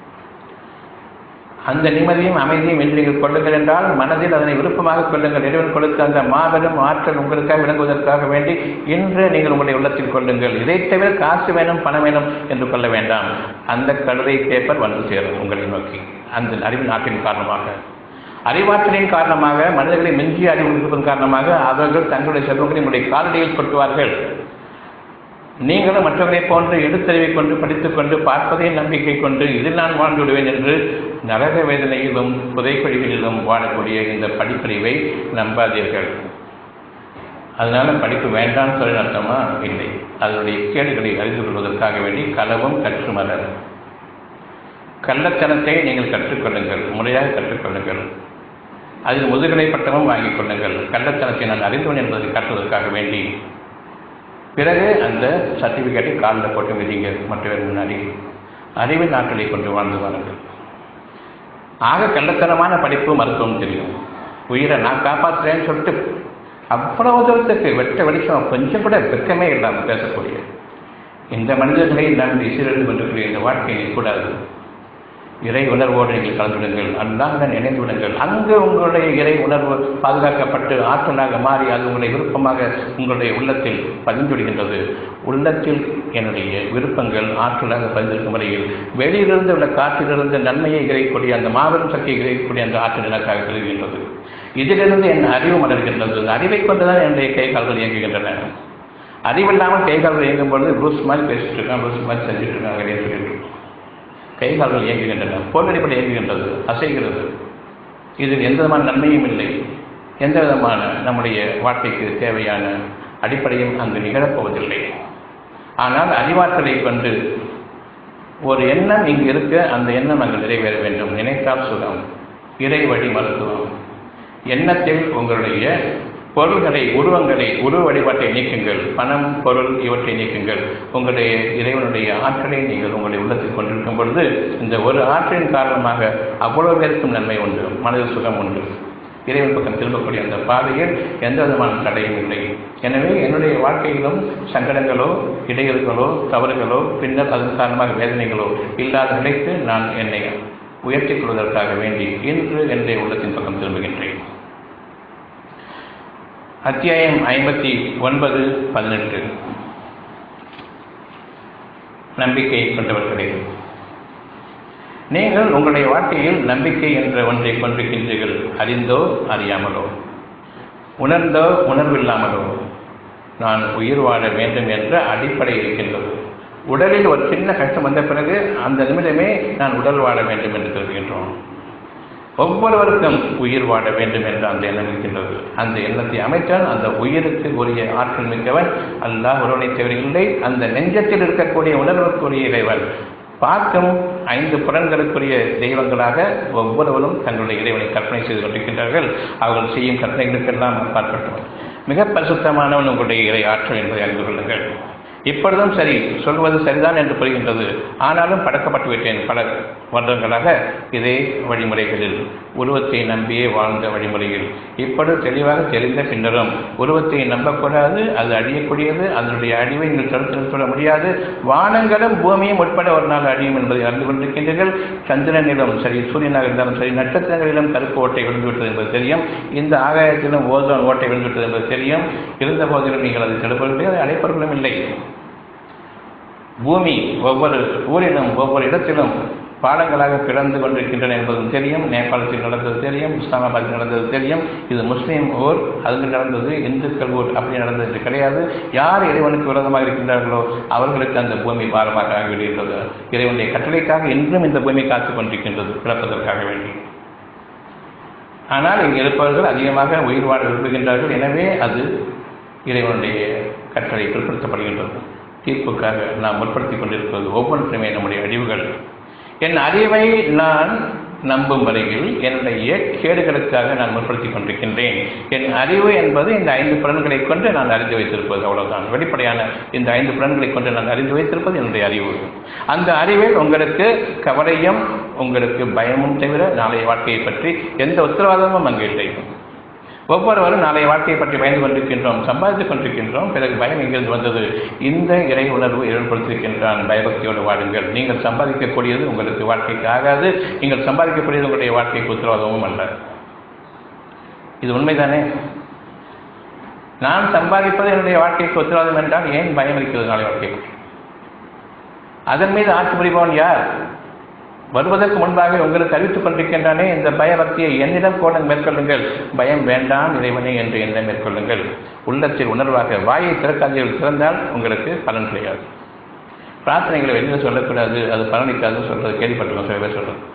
S1: அந்த நிம்மதியும் அமைதியும் இன்று நீங்கள் கொள்ளுங்கள் என்றால் மனதில் அதனை விருப்பமாக கொள்ளுங்கள் இறைவன் கொடுத்த அந்த மாபெரும் ஆற்றல் உங்களுக்காக விளங்குவதற்காக வேண்டி இன்று நீங்கள் உங்களுடைய உள்ளத்தில் கொள்ளுங்கள் இதை தவிர காசு வேணும் பணம் வேணும் என்று கொள்ள வேண்டாம் அந்த கழுதை பேப்பர் வந்து சேரும் உங்களை நோக்கி அந்த அறிவின் ஆற்றின் காரணமாக அறிவாற்றலின் காரணமாக மனிதர்களை மிஞ்சிய அறிவு இருப்பதன் காரணமாக அவர்கள் தங்களுடைய செல்வங்களை உங்களுடைய காலடியில் கொட்டுவார்கள் நீங்களும் மற்றவர்களைப் போன்று எழுத்தறிவை கொண்டு படித்துக் கொண்டு பார்ப்பதை நம்பிக்கை கொண்டு இதில் நான் வாழ்ந்து விடுவேன் என்று நரக வேதனையிலும் புதைக்குழிகளிலும் வாழக்கூடிய இந்த படிப்பறிவை நம்பாதீர்கள் அதனால படிப்பு வேண்டாம்னு சொல்லி அர்த்தமா இல்லை அதனுடைய கேடுகளை அறிந்து கொள்வதற்காக வேண்டி களவும் கற்றுமலர் கள்ளத்தனத்தை நீங்கள் கற்றுக்கொள்ளுங்கள் முறையாக கற்றுக்கொள்ளுங்கள் அதில் முதுகலை பட்டமும் வாங்கிக் கொள்ளுங்கள் கள்ளத்தனத்தை நான் அறிந்தவன் என்பதை காட்டுவதற்காக வேண்டி பிறகு அந்த சர்டிஃபிகேட்டை காலில் போட்டு விதிங்க மற்றவர் முன்னாடி அறிவின் ஆற்றலை கொண்டு வாழ்ந்து வாருங்கள் ஆக கள்ளத்தனமான படிப்பு மருத்துவம் தெரியும் உயிரை நான் காப்பாற்றுறேன்னு சொல்லிட்டு அவ்வளவு தூரத்துக்கு வெட்ட வெளிச்சம் கொஞ்சம் கூட வெக்கமே இல்லாமல் பேசக்கூடிய இந்த மனிதர்களை நம்பி சீரழிந்து கொண்டிருக்கிற இந்த வாழ்க்கையை கூடாது இறை உணர்வோடு நீங்கள் கலந்துவிடுங்கள் அல்லாஹுடன் இணைந்து விடுங்கள் அங்கு உங்களுடைய இறை உணர்வு பாதுகாக்கப்பட்டு ஆற்றலாக மாறி அது உங்களுடைய விருப்பமாக உங்களுடைய உள்ளத்தில் பதிந்துவிடுகின்றது உள்ளத்தில் என்னுடைய விருப்பங்கள் ஆற்றலாக பதிந்திருக்கும் வரையில் வெளியிலிருந்து உள்ள காற்றிலிருந்து நன்மையை இறைக்கூடிய அந்த மாபெரும் சக்தியை இறைக்கக்கூடிய அந்த ஆற்றல் எனக்காக கருதுகின்றது இதிலிருந்து என் அறிவு மலர்கின்றது அறிவை கொண்டுதான் என்னுடைய கை கால்கள் இயங்குகின்றன அறிவில்லாமல் கை கால்கள் இயங்கும் பொழுது ப்ரூஸ் மாதிரி பேசிட்டு இருக்கான் ப்ரூஸ் மாதிரி செஞ்சுட்டு இருக்காங்க வெளியே சொல்லிட்டு இருக்கோம் கை கால்கள் இயங்குகின்றன பொருளடிப்படை இயங்குகின்றது அசைகிறது இதில் எந்த விதமான நன்மையும் இல்லை எந்த விதமான நம்முடைய வாழ்க்கைக்கு தேவையான அடிப்படையும் அங்கு நிகழப்போவதில்லை ஆனால் அறிவாற்றலை கொண்டு ஒரு எண்ணம் இங்கு இருக்க அந்த எண்ணம் அங்கு நிறைவேற வேண்டும் நினைத்தால் சுகம் இறை வழி மருத்துவம் எண்ணத்தில் உங்களுடைய பொருள்களை உருவங்களை உருவ வழிபாட்டை நீக்குங்கள் பணம் பொருள் இவற்றை நீக்குங்கள் உங்களுடைய இறைவனுடைய ஆற்றலை நீங்கள் உங்களுடைய உள்ளத்தில் கொண்டிருக்கும் பொழுது இந்த ஒரு ஆற்றலின் காரணமாக அவ்வளவு பேருக்கும் நன்மை உண்டு மனது சுகம் உண்டு இறைவன் பக்கம் திரும்பக்கூடிய அந்த பாதையில் எந்த விதமான தடையும் இல்லை எனவே என்னுடைய வாழ்க்கையிலும் சங்கடங்களோ இடையூறுகளோ தவறுகளோ பின்னர் அதன் காரணமாக வேதனைகளோ இல்லாத நிலைக்கு நான் என்னை உயர்த்திக் கொள்வதற்காக வேண்டி இன்று என்னுடைய உள்ளத்தின் பக்கம் திரும்புகின்றேன் அத்தியாயம் ஐம்பத்தி ஒன்பது பதினெட்டு நம்பிக்கை கொண்டவர்களே நீங்கள் உங்களுடைய வாழ்க்கையில் நம்பிக்கை என்ற ஒன்றை கொண்டிருக்கின்றீர்கள் அறிந்தோ அறியாமலோ உணர்ந்தோ உணர்வில்லாமலோ நான் உயிர் வாழ வேண்டும் என்ற அடிப்படை இருக்கின்றது உடலில் ஒரு சின்ன கஷ்டம் வந்த பிறகு அந்த நிமிடமே நான் உடல் வாழ வேண்டும் என்று கருதுகின்றோம் ஒவ்வொருவருக்கும் உயிர் வாழ வேண்டும் என்ற அந்த எண்ணம் இருக்கின்றது அந்த எண்ணத்தை அமைத்தால் அந்த உயிருக்கு உரிய ஆற்றல் மிக்கவன் அல்லாஹ் ஒருவனை தேவையில்லை அந்த நெஞ்சத்தில் இருக்கக்கூடிய உணர்வுக்குரிய இறைவன் பார்க்கும் ஐந்து புலன்களுக்குரிய தெய்வங்களாக ஒவ்வொருவரும் தங்களுடைய இறைவனை கற்பனை செய்து கொண்டிருக்கின்றார்கள் அவர்கள் செய்யும் கற்பனைகளுக்கெல்லாம் பார்க்கட்டும் மிக பரிசுத்தமானவன் உங்களுடைய இறை ஆற்றல் என்பதை அறிந்து கொள்ளுங்கள் இப்பொழுதும் சரி சொல்வது சரிதான் என்று புரிகின்றது ஆனாலும் பழக்கப்பட்டு விட்டேன் பல வருடங்களாக இதே வழிமுறைகளில் உருவத்தை நம்பியே வாழ்ந்த வழிமுறையில் இப்பொழுது தெளிவாக தெரிந்த பின்னரும் உருவத்தை நம்பக்கூடாது அது அழியக்கூடியது அதனுடைய அழிவை நீங்கள் தடுத்து நிறுத்திவிட முடியாது வானங்களும் பூமியும் உட்பட ஒரு நாள் அழியும் என்பதை அறிந்து கொண்டிருக்கின்றீர்கள் சந்திரனிலும் சரி சூரியனாக இருந்தாலும் சரி நட்சத்திரங்களிலும் கருப்பு ஓட்டை விழுந்துவிட்டது என்பது தெரியும் இந்த ஆகாயத்திலும் ஓசோன் ஓட்டை விழுந்துவிட்டது என்பது தெரியும் இருந்த போதிலும் நீங்கள் அதை தடுப்பவர்களே அதை அழைப்பவர்களும் இல்லை பூமி ஒவ்வொரு ஊரிலும் ஒவ்வொரு இடத்திலும் பாலங்களாக பிளந்து கொண்டிருக்கின்றன என்பதும் தெரியும் நேபாளத்தில் நடந்தது தெரியும் இஸ்லாமாபாத்தில் நடந்தது தெரியும் இது முஸ்லீம் ஊர் அங்கு நடந்தது இந்துக்கள் ஊர் அப்படி நடந்தது கிடையாது யார் இறைவனுக்கு விரோதமாக இருக்கின்றார்களோ அவர்களுக்கு அந்த பூமி பாரமாக ஆகிவிடுகின்றது இறைவனுடைய கட்டளைக்காக இன்றும் இந்த பூமி காத்துக் கொண்டிருக்கின்றது பிறப்பதற்காக வேண்டி ஆனால் இங்கு இருப்பவர்கள் அதிகமாக உயிர் வாழ விரும்புகின்றார்கள் எனவே அது இறைவனுடைய கட்டளை பிற்படுத்தப்படுகின்றது தீர்ப்புக்காக நாம் முற்படுத்திக் கொண்டிருப்பது ஒவ்வொன்றுமே நம்முடைய அழிவுகள் என் அறிவை நான் நம்பும் வரையில் என்னுடைய கேடுகளுக்காக நான் முற்படுத்திக் கொண்டிருக்கின்றேன் என் அறிவு என்பது இந்த ஐந்து புலன்களை கொண்டு நான் அறிந்து வைத்திருப்பது அவ்வளவுதான் வெளிப்படையான இந்த ஐந்து புலன்களை கொண்டு நான் அறிந்து வைத்திருப்பது என்னுடைய அறிவு அந்த அறிவில் உங்களுக்கு கவலையும் உங்களுக்கு பயமும் தவிர நாளைய வாழ்க்கையை பற்றி எந்த உத்தரவாதமும் அங்கு இல்லை ஒவ்வொருவரும் நாளைய வாழ்க்கையை பற்றி பயந்து கொண்டிருக்கின்றோம் சம்பாதித்துக் கொண்டிருக்கின்றோம் பிறகு பயம் எங்கிருந்து வந்தது இந்த இறை உணர்வு ஏற்படுத்தியிருக்கின்றான் பயபக்தியோடு வாழுங்கள் நீங்கள் சம்பாதிக்கக்கூடியது உங்களுக்கு வாழ்க்கைக்கு ஆகாது நீங்கள் சம்பாதிக்கக்கூடியது உங்களுடைய வாழ்க்கைக்கு உத்தரவாதமும் அல்ல இது உண்மைதானே நான் சம்பாதிப்பது என்னுடைய வாழ்க்கைக்கு உத்தரவாதம் என்றால் ஏன் பயம் இருக்கிறது நாளை வாழ்க்கைக்கு அதன் மீது ஆட்சி புரிபவன் யார் வருவதற்கு முன்பாக உங்களுக்கு அறிவித்துக் கொண்டிருக்கின்றானே இந்த பயபக்தியை என்னிடம் கூட மேற்கொள்ளுங்கள் பயம் வேண்டாம் இறைவனே என்று என்ன மேற்கொள்ளுங்கள் உள்ளத்தில் உணர்வாக வாயை திறக்காதீர்கள் திறந்தால் உங்களுக்கு பலன் கிடையாது பிரார்த்தனைகளை வெளியில் சொல்லக்கூடாது அது பலனிக்காதுன்னு சொல்றது கேள்விப்பட்டிருக்கோம் சில பேர் சொல்றது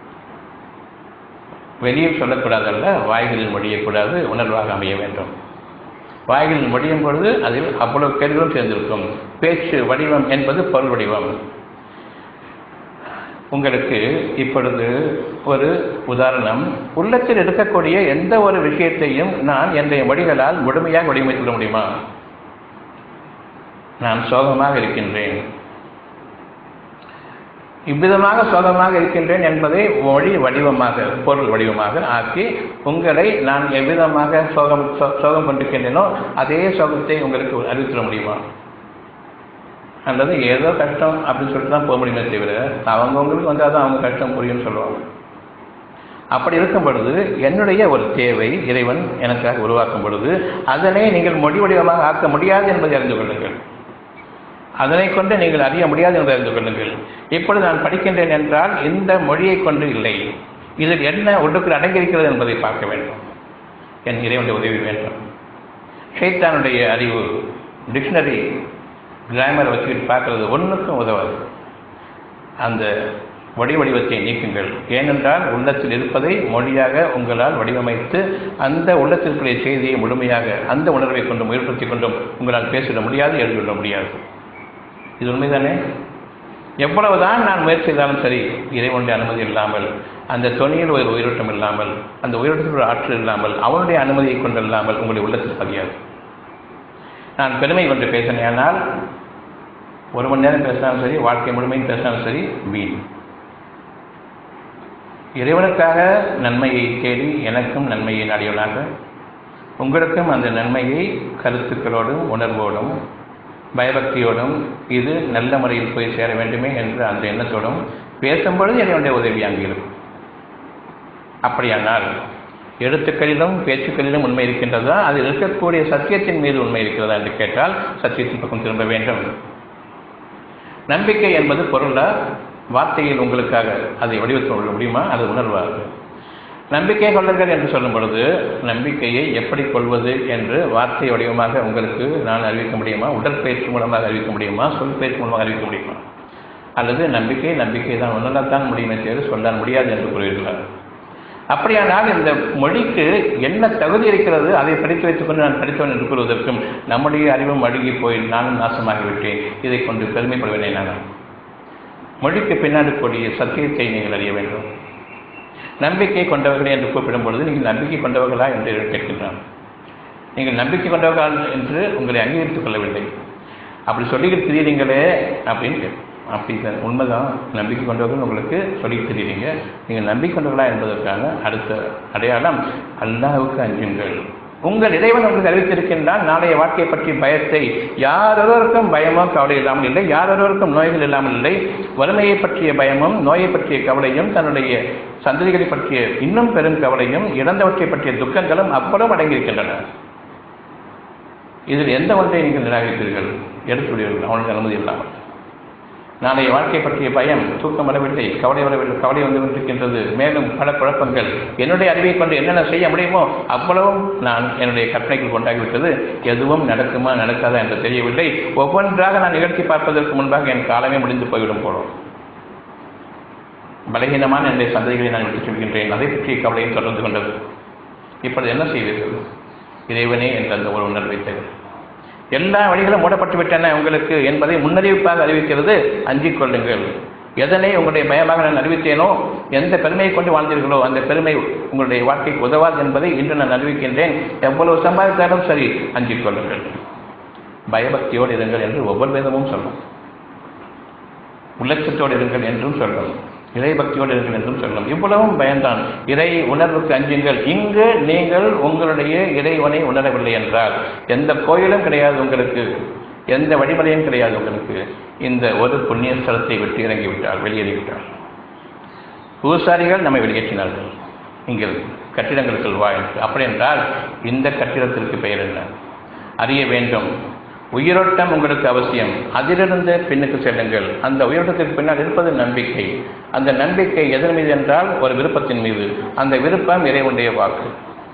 S1: வெளியில் சொல்லக்கூடாதல்ல வாய்களில் முடியக்கூடாது உணர்வாக அமைய வேண்டும் வாய்களில் முடியும் பொழுது அதில் அவ்வளவு கேள்விகளும் சேர்ந்திருக்கும் பேச்சு வடிவம் என்பது பொருள் வடிவம் உங்களுக்கு இப்பொழுது ஒரு உதாரணம் உள்ளத்தில் இருக்கக்கூடிய எந்த ஒரு விஷயத்தையும் நான் என்னுடைய மொழிகளால் முழுமையாக வடிவமைத்துள்ள முடியுமா நான் சோகமாக இருக்கின்றேன் இவ்விதமாக சோகமாக இருக்கின்றேன் என்பதை மொழி வடிவமாக பொருள் வடிவமாக ஆக்கி உங்களை நான் எவ்விதமாக சோகம் சோகம் கொண்டிருக்கின்றேனோ அதே சோகத்தை உங்களுக்கு அறிவித்துட முடியுமா அல்லது ஏதோ கஷ்டம் அப்படின்னு சொல்லிட்டு தான் போக முடியுமே தவிர அவங்கவுங்களுக்கு வந்தால் தான் அவங்க கஷ்டம் புரியும்னு சொல்லுவாங்க அப்படி இருக்கும் பொழுது என்னுடைய ஒரு தேவை இறைவன் எனக்காக உருவாக்கும் பொழுது அதனை நீங்கள் மொழி வடிவமாக ஆக்க முடியாது என்பதை அறிந்து கொள்ளுங்கள் அதனை கொண்டு நீங்கள் அறிய முடியாது என்று அறிந்து கொள்ளுங்கள் இப்பொழுது நான் படிக்கின்றேன் என்றால் இந்த மொழியை கொண்டு இல்லை இதில் என்ன ஒன்றுக்குள் அடங்கியிருக்கிறது என்பதை பார்க்க வேண்டும் என் இறைவனுடைய உதவி வேண்டும் ஷைத்தானுடைய அறிவு டிக்ஷனரி கிராமர் வச்சுக்கிட்டு பார்க்கறது ஒன்றுக்கும் உதவாது அந்த வடி வடிவத்தை நீக்குங்கள் ஏனென்றால் உள்ளத்தில் இருப்பதை மொழியாக உங்களால் வடிவமைத்து அந்த உள்ளத்திற்குரிய செய்தியை முழுமையாக அந்த உணர்வை கொண்டும் ஏற்படுத்திக் கொண்டும் உங்களால் பேசிட முடியாது எழுதிவிட முடியாது இது உண்மைதானே எவ்வளவுதான் நான் முயற்சி செய்தாலும் சரி இறைவனுடைய அனுமதி இல்லாமல் அந்த தொனியில் ஒரு உயிரோட்டம் இல்லாமல் அந்த உயிரோட்டத்தில் ஒரு ஆற்றல் இல்லாமல் அவனுடைய அனுமதியை கொண்டு இல்லாமல் உங்களுடைய உள்ளத்தில் பதியாது நான் பெருமை கொண்டு பேசினேனால் ஒரு மணி நேரம் பேசினாலும் சரி வாழ்க்கை முழுமையும் பேசினாலும் சரி வீண் இறைவனுக்காக நன்மையை தேடி எனக்கும் நன்மையை நாடியவனாக உங்களுக்கும் அந்த நன்மையை கருத்துக்களோடும் உணர்வோடும் பயபக்தியோடும் இது நல்ல முறையில் போய் சேர வேண்டுமே என்ற அந்த எண்ணத்தோடும் பேசும்பொழுது என்னுடைய உதவி அங்கே இருக்கும் அப்படியானால் எழுத்துக்களிலும் பேச்சுக்களிலும் உண்மை இருக்கின்றதா அதில் இருக்கக்கூடிய சத்தியத்தின் மீது உண்மை இருக்கிறதா என்று கேட்டால் சத்தியத்தின் பக்கம் திரும்ப வேண்டும் நம்பிக்கை என்பது பொருளா வார்த்தையில் உங்களுக்காக அதை வடிவத்தில் கொள்ள முடியுமா அது உணர்வாக நம்பிக்கை கொள்ளுங்கள் என்று சொல்லும் பொழுது நம்பிக்கையை எப்படி கொள்வது என்று வார்த்தை வடிவமாக உங்களுக்கு நான் அறிவிக்க முடியுமா உடற்பயிற்சி மூலமாக அறிவிக்க முடியுமா சொல் பயிற்சி மூலமாக அறிவிக்க முடியுமா அல்லது நம்பிக்கை நம்பிக்கை தான் உணரத்தான் முடியுமே தவிர சொல்லால் முடியாது என்று கூறுவீர்களா அப்படியானால் இந்த மொழிக்கு என்ன தகுதி இருக்கிறது அதை படித்து வைத்துக்கொண்டு நான் படித்தவன் என்று கூறுவதற்கும் நம்முடைய அறிவும் அழுகி போய் நானும் நாசமாகிவிட்டேன் இதை கொண்டு பெருமைப்படுவேனே நான் மொழிக்கு பின்னாடி கூடிய சத்தியத்தை நீங்கள் அறிய வேண்டும் நம்பிக்கை கொண்டவர்களே என்று கூப்பிடும் பொழுது நீங்கள் நம்பிக்கை கொண்டவர்களா என்று கேட்கின்றான் நீங்கள் நம்பிக்கை கொண்டவர்கள் என்று உங்களை அங்கீகரித்துக் கொள்ளவில்லை அப்படி சொல்லிக்கிட்டு தெரியுறீங்களே அப்படின்னு கேட்கும் அப்படி சார் உண்மைதான் நம்பிக்கை கொண்டவர்கள் உங்களுக்கு சொல்லி தெரியுறீங்க நீங்கள் நம்பிக்கை கொண்டவர்களா என்பதற்கான அடுத்த அடையாளம் அல்லாவுக்கு அஞ்சுங்கள் உங்கள் இறைவன் உங்களுக்கு அறிவித்திருக்கின்றால் நாளைய வாழ்க்கையை பற்றி பயத்தை யாரொருவருக்கும் பயமோ கவலை இல்லாமல் இல்லை யாரொருவருக்கும் நோய்கள் இல்லாமல் இல்லை வறுமையை பற்றிய பயமும் நோயை பற்றிய கவலையும் தன்னுடைய சந்ததிகளை பற்றிய இன்னும் பெரும் கவலையும் இழந்தவற்றை பற்றிய துக்கங்களும் அவ்வளவு அடங்கியிருக்கின்றன இதில் எந்த ஒன்றை நீங்கள் நிராகரிப்பீர்கள் எடுத்துவிடுவீர்கள் அவனுக்கு அனுமதி இல்லாமல் நாளைய வாழ்க்கை பற்றிய பயம் தூக்கம் வரவில்லை கவலை வரவில்லை கவலை வந்து கொண்டிருக்கின்றது மேலும் பல குழப்பங்கள் என்னுடைய அறிவை கொண்டு என்னென்ன செய்ய முடியுமோ அவ்வளவும் நான் என்னுடைய கற்பனைகள் கொண்டாகிவிட்டது எதுவும் நடக்குமா நடக்காதா என்று தெரியவில்லை ஒவ்வொன்றாக நான் நிகழ்த்தி பார்ப்பதற்கு முன்பாக என் காலமே முடிந்து போய்விடும் போலும் பலகீனமான என்னுடைய சந்ததிகளை நான் விட்டுச் சொல்கின்றேன் அதை பற்றிய கவலையும் தொடர்ந்து கொண்டது இப்பொழுது என்ன செய்வீர்கள் இறைவனே என்ற அந்த ஒரு உணர்வை தவிர எல்லா வழிகளும் மூடப்பட்டு விட்டன உங்களுக்கு என்பதை முன்னறிவிப்பாக அறிவிக்கிறது அஞ்சிக் கொள்ளுங்கள் எதனை உங்களுடைய பயமாக நான் அறிவித்தேனோ எந்த பெருமையை கொண்டு வாழ்ந்தீர்களோ அந்த பெருமை உங்களுடைய வாழ்க்கைக்கு உதவாது என்பதை இன்று நான் அறிவிக்கின்றேன் எவ்வளவு சம்பாதித்தாலும் சரி அஞ்சிக் கொள்ளுங்கள் பயபக்தியோடு இருங்கள் என்று ஒவ்வொரு வேதமும் சொல்லும் உள்ளச்சத்தோடு இருங்கள் என்றும் சொல்லும் இறை பக்தியோடு இருங்கள் என்றும் சொல்லலாம் இவ்வளவும் பயன்தான் இறை உணர்வுக்கு அஞ்சுங்கள் இங்கு நீங்கள் உங்களுடைய இறைவனை உணரவில்லை என்றால் எந்த கோயிலும் கிடையாது உங்களுக்கு எந்த வழிமுறையும் கிடையாது உங்களுக்கு இந்த ஒரு புண்ணிய ஸ்தலத்தை விட்டு இறங்கிவிட்டால் வெளியேறிவிட்டால் பூசாரிகள் நம்மை வெளியேற்றினார்கள் இங்கே கட்டிடங்களுக்கு வா என்று அப்படி என்றால் இந்த கட்டிடத்திற்கு பெயர் என்ன அறிய வேண்டும் உயிரோட்டம் உங்களுக்கு அவசியம் அதிலிருந்து பின்னுக்கு செல்லுங்கள் அந்த உயிரோட்டத்திற்கு பின்னால் இருப்பது நம்பிக்கை அந்த நம்பிக்கை எதன் மீது என்றால் ஒரு விருப்பத்தின் மீது அந்த விருப்பம் இறைவனுடைய வாக்கு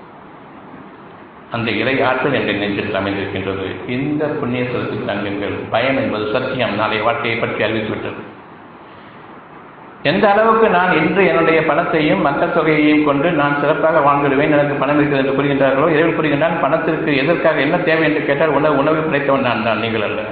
S1: அந்த இறை ஆற்றல் என்ற நெஞ்சில் அமைந்திருக்கின்றது இந்த புண்ணிய சதத்தில் தங்குங்கள் பயம் என்பது சத்தியம் நாளை வாழ்க்கையை பற்றி அறிவித்துவிட்டது எந்த அளவுக்கு நான் இன்று என்னுடைய பணத்தையும் மக்கள் தொகையையும் கொண்டு நான் சிறப்பாக வாழ்ந்துடுவேன் எனக்கு பணம் இருக்கிறது என்று கூறுகின்றார்களோ இறைவன் கூறுகின்றான் பணத்திற்கு எதற்காக என்ன தேவை என்று கேட்டால் உணவு உணவை விளைத்தவன் நான் தான் நீங்கள் அல்ல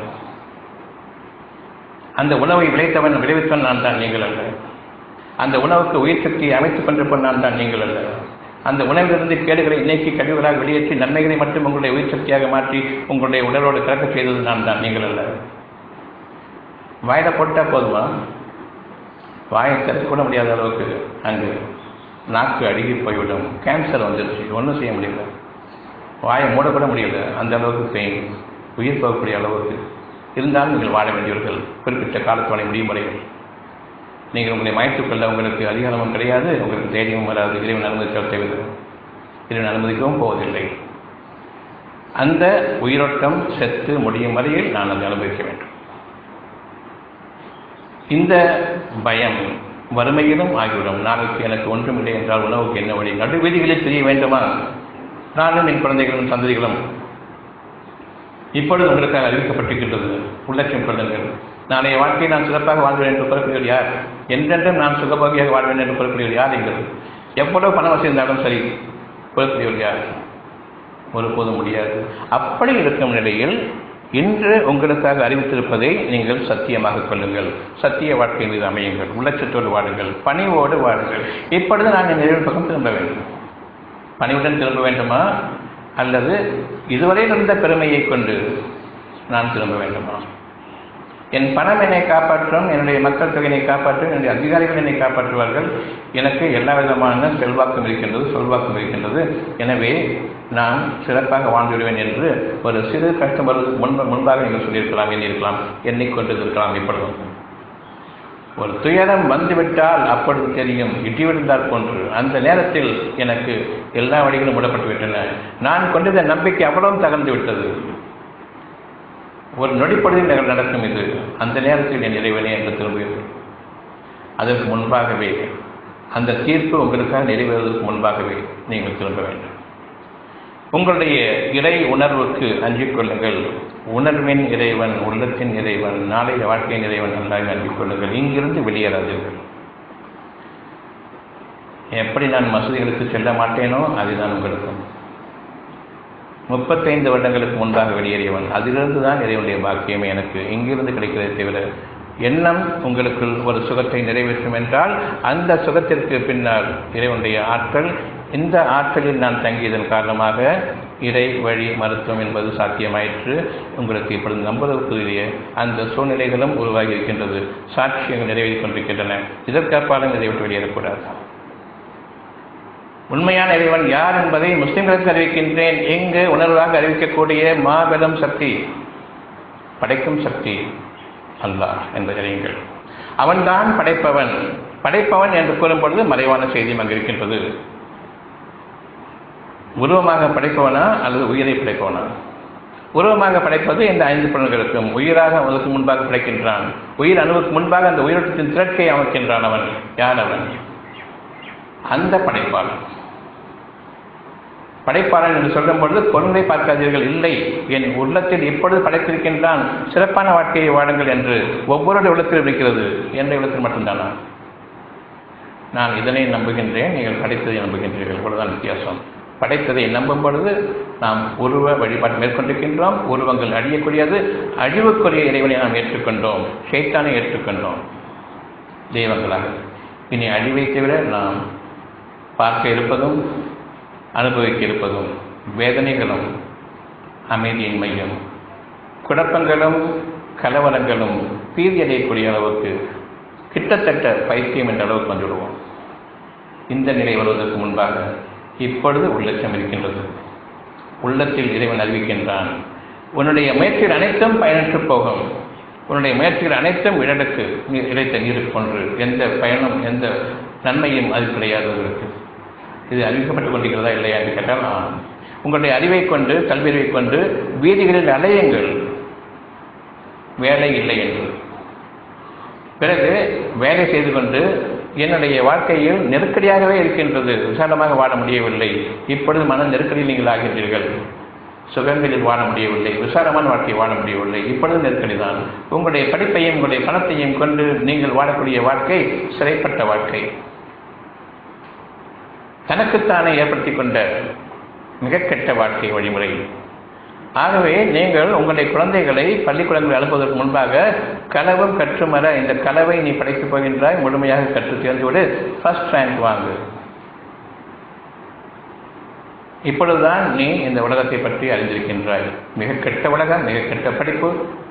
S1: அந்த உணவை விளைத்தவன் விளைவித்தவன் நான் தான் நீங்கள் அல்ல அந்த உணவுக்கு உயிர் சக்தியை அமைத்துக் கொண்டிருப்பவன் நான் தான் நீங்கள் அல்ல அந்த உணவிலிருந்து கேடுகளை நீக்கி கழிவுகளாக வெளியேற்றி நன்மைகளை மட்டும் உங்களுடைய உயிர் சக்தியாக மாற்றி உங்களுடைய உடலோடு கலக்க செய்தது நான் தான் நீங்கள் அல்ல வாயில போட்டால் போதுமா வாயை திறக்க முடியாத அளவுக்கு அங்கு நாக்கு அழுகி போய்விடும் கேன்சர் வந்துருச்சு ஒன்றும் செய்ய முடியல வாயை மூடக்கூட முடியல அந்த அளவுக்கு பெயின் உயிர் போகக்கூடிய அளவுக்கு இருந்தாலும் நீங்கள் வாழ வேண்டியவர்கள் குறிப்பிட்ட காலத்து வாழ முடியும் வரையில் நீங்கள் உங்களை மாய்த்துக் கொள்ள உங்களுக்கு அதிகாரமும் கிடையாது உங்களுக்கு தைரியமும் வராது இறைவன் அனுமதிக்க தேவையில்லை இறைவன் அனுமதிக்கவும் போவதில்லை அந்த உயிரோட்டம் செத்து முடியும் வரையில் நான் அதை அனுபவிக்க வேண்டும் இந்த பயம் வறுமையிலும் ஆகிவிடும் நாளைக்கு எனக்கு ஒன்றுமில்லை என்றால் உணவுக்கு என்ன வழி நடுவீதிகளில் தெரிய வேண்டுமா நானும் என் குழந்தைகளும் சந்ததிகளும் இப்பொழுது உங்களுக்காக அறிவிக்கப்பட்டிருக்கின்றது உள்ளட்சம் கொள்ளுங்கள் நாளைய வாழ்க்கையை நான் சிறப்பாக வாழ்வேன் என்று பிறப்பியவர் யார் என்றென்றும் நான் சுகபோகியாக வாழ்வேன் என்று பிறப்பியவர் யார் நீங்கள் எவ்வளவு பணம் வசதிந்தாலும் சரி பிறப்பியவர் யார் ஒருபோதும் முடியாது அப்படி இருக்கும் நிலையில் இன்று உங்களுக்காக அறிவித்திருப்பதை நீங்கள் சத்தியமாக கொள்ளுங்கள் சத்திய வாழ்க்கை மீது அமையுங்கள் உள்ளச்சத்தோடு வாடுங்கள் பணிவோடு வாடுங்கள் இப்பொழுது நான் என் நிறைவு பக்கம் திரும்ப வேண்டும் பணிவுடன் திரும்ப வேண்டுமா அல்லது இதுவரை இருந்த பெருமையை கொண்டு நான் திரும்ப வேண்டுமா என் பணம் என்னை காப்பாற்றும் என்னுடைய மக்கள் தொகையினை காப்பாற்றும் என்னுடைய அதிகாரிகள் என்னை காப்பாற்றுவார்கள் எனக்கு எல்லா விதமான செல்வாக்கும் இருக்கின்றது சொல்வாக்கும் இருக்கின்றது எனவே நான் சிறப்பாக வாழ்ந்துவிடுவேன் என்று ஒரு சிறு கஷ்டம் வருவதற்கு முன்பு முன்பாக நீங்கள் சொல்லியிருக்கலாம் எண்ணியிருக்கலாம் எண்ணிக்கொண்டு இருக்கலாம் இப்பொழுதும் ஒரு துயரம் வந்துவிட்டால் அப்பொழுது தெரியும் இடி விழுந்தால் போன்று அந்த நேரத்தில் எனக்கு எல்லா வழிகளும் மூடப்பட்டு விட்டன நான் கொண்டிருந்த நம்பிக்கை அவ்வளவும் தகர்ந்து விட்டது ஒரு நொடிப்பொழுதில் நடக்கும் இது அந்த நேரத்தில் என் இறைவனே என்று திரும்புவீர்கள் அதற்கு முன்பாகவே அந்த தீர்ப்பு உங்களுக்காக நிறைவேறுவதற்கு முன்பாகவே நீங்கள் திரும்ப வேண்டும் உங்களுடைய இறை உணர்வுக்கு அஞ்சிக் கொள்ளுங்கள் உணர்வின் இறைவன் உள்ளத்தின் இறைவன் நாளைய வாழ்க்கையின் இறைவன் நன்றாக அஞ்சிக் கொள்ளுங்கள் இங்கிருந்து வெளியேறாதீர்கள் எப்படி நான் மசூதிகளுக்கு செல்ல மாட்டேனோ அதுதான் உங்களுக்கும் முப்பத்தைந்து வருடங்களுக்கு முன்பாக வெளியேறியவன் அதிலிருந்து தான் இறைவனுடைய பாக்கியமே எனக்கு இங்கிருந்து கிடைக்கிறதை தவிர எண்ணம் உங்களுக்குள் ஒரு சுகத்தை நிறைவேற்றும் என்றால் அந்த சுகத்திற்கு பின்னால் இறைவனுடைய ஆற்றல் இந்த ஆற்றலில் நான் தங்கியதன் காரணமாக இறை வழி மருத்துவம் என்பது சாத்தியமாயிற்று உங்களுக்கு இப்பொழுது நம்புவதற்குரிய அந்த சூழ்நிலைகளும் உருவாகி இருக்கின்றது சாட்சியங்கள் நிறைவேறிக் கொண்டிருக்கின்றன இதற்கப்பாலும் இதை விட்டு வெளியேறக்கூடாது உண்மையான இறைவன் யார் என்பதை முஸ்லிம்களுக்கு அறிவிக்கின்றேன் எங்கு உணர்வாக அறிவிக்கக்கூடிய மாபெரும் சக்தி படைக்கும் சக்தி அல்லாஹ் என்று அறியுங்கள் அவன்தான் படைப்பவன் படைப்பவன் என்று கூறும் பொழுது மறைவான செய்தியும் அங்கு இருக்கின்றது உருவமாக படைப்பவனா அல்லது உயிரை படைப்பவனா உருவமாக படைப்பது இந்த ஐந்து புலன்களுக்கும் உயிராக அதற்கு முன்பாக படைக்கின்றான் உயிர் அணுவுக்கு முன்பாக அந்த உயிரோட்டத்தின் திரட்சியை அமைக்கின்றான் அவன் யார் அவன் அந்த படைப்பாளன் படைப்பாளன் என்று சொல்லும் பொழுது பொருளை பார்க்காதீர்கள் இல்லை என் உள்ளத்தில் எப்பொழுது படைத்திருக்கின்றான் சிறப்பான வாழ்க்கையை வாழுங்கள் என்று ஒவ்வொருடைய உள்ளத்தில் இருக்கிறது என்ற உள்ளத்தில் மட்டும்தானா நான் இதனை நம்புகின்றேன் நீங்கள் படைத்ததை நம்புகின்றீர்கள் இவ்வளவுதான் வித்தியாசம் படைத்ததை நம்பும் பொழுது நாம் உருவ வழிபாடு மேற்கொண்டிருக்கின்றோம் உருவங்கள் அழியக்கூடியது அழிவுக்குரிய இறைவனை நாம் ஏற்றுக்கொண்டோம் ஷைத்தானை ஏற்றுக்கொண்டோம் தெய்வங்களாக இனி அழிவை தவிர நாம் பார்க்க இருப்பதும் அனுபவிக்க இருப்பதும் வேதனைகளும் அமைதியின்மையும் குழப்பங்களும் கலவரங்களும் பீதியடையக்கூடிய அளவுக்கு கிட்டத்தட்ட பைத்தியம் என்ற அளவுக்கு வந்துவிடுவோம் இந்த நிலை வருவதற்கு முன்பாக இப்பொழுது உள்ளச்சம் இருக்கின்றது உள்ளத்தில் இறைவன் அறிவிக்கின்றான் உன்னுடைய முயற்சிகள் அனைத்தும் பயனற்று போகும் உன்னுடைய முயற்சிகள் அனைத்தும் இடலுக்கு நீர் இழைத்த நீருக்கு கொன்று எந்த பயனும் எந்த நன்மையும் அது கிடையாது உங்களுக்கு இது அறிவிக்கப்பட்டுக் கொண்டிருக்கிறதா இல்லையா என்று கேட்டால் ஆம் உங்களுடைய அறிவை கொண்டு கல்வியறிவை கொண்டு வீதிகளில் அலையுங்கள் வேலை இல்லை என்று பிறகு வேலை செய்து கொண்டு என்னுடைய வாழ்க்கையில் நெருக்கடியாகவே இருக்கின்றது விசாலமாக வாழ முடியவில்லை இப்பொழுது மன நெருக்கடியில் நீங்கள் ஆகின்றீர்கள் சுகங்களில் வாழ முடியவில்லை விசாலமான வாழ்க்கை வாழ முடியவில்லை இப்பொழுது நெருக்கடி தான் உங்களுடைய படிப்பையும் உங்களுடைய பணத்தையும் கொண்டு நீங்கள் வாழக்கூடிய வாழ்க்கை சிறைப்பட்ட வாழ்க்கை தனக்குத்தானே ஏற்படுத்தி கொண்ட மிக கெட்ட வாழ்க்கை வழிமுறை ஆகவே நீங்கள் உங்களுடைய குழந்தைகளை பள்ளிக்கூடங்களில் அனுப்புவதற்கு முன்பாக களவும் கற்றுமர இந்த கலவை நீ படைக்கப் போகின்றாய் முழுமையாக கற்று தேர்ந்துவிடு ஃபர்ஸ்ட் ரேங்க் வாங்கு இப்பொழுதுதான் நீ இந்த உலகத்தை பற்றி அறிந்திருக்கின்றாய் மிக கெட்ட உலகம் மிக கெட்ட படிப்பு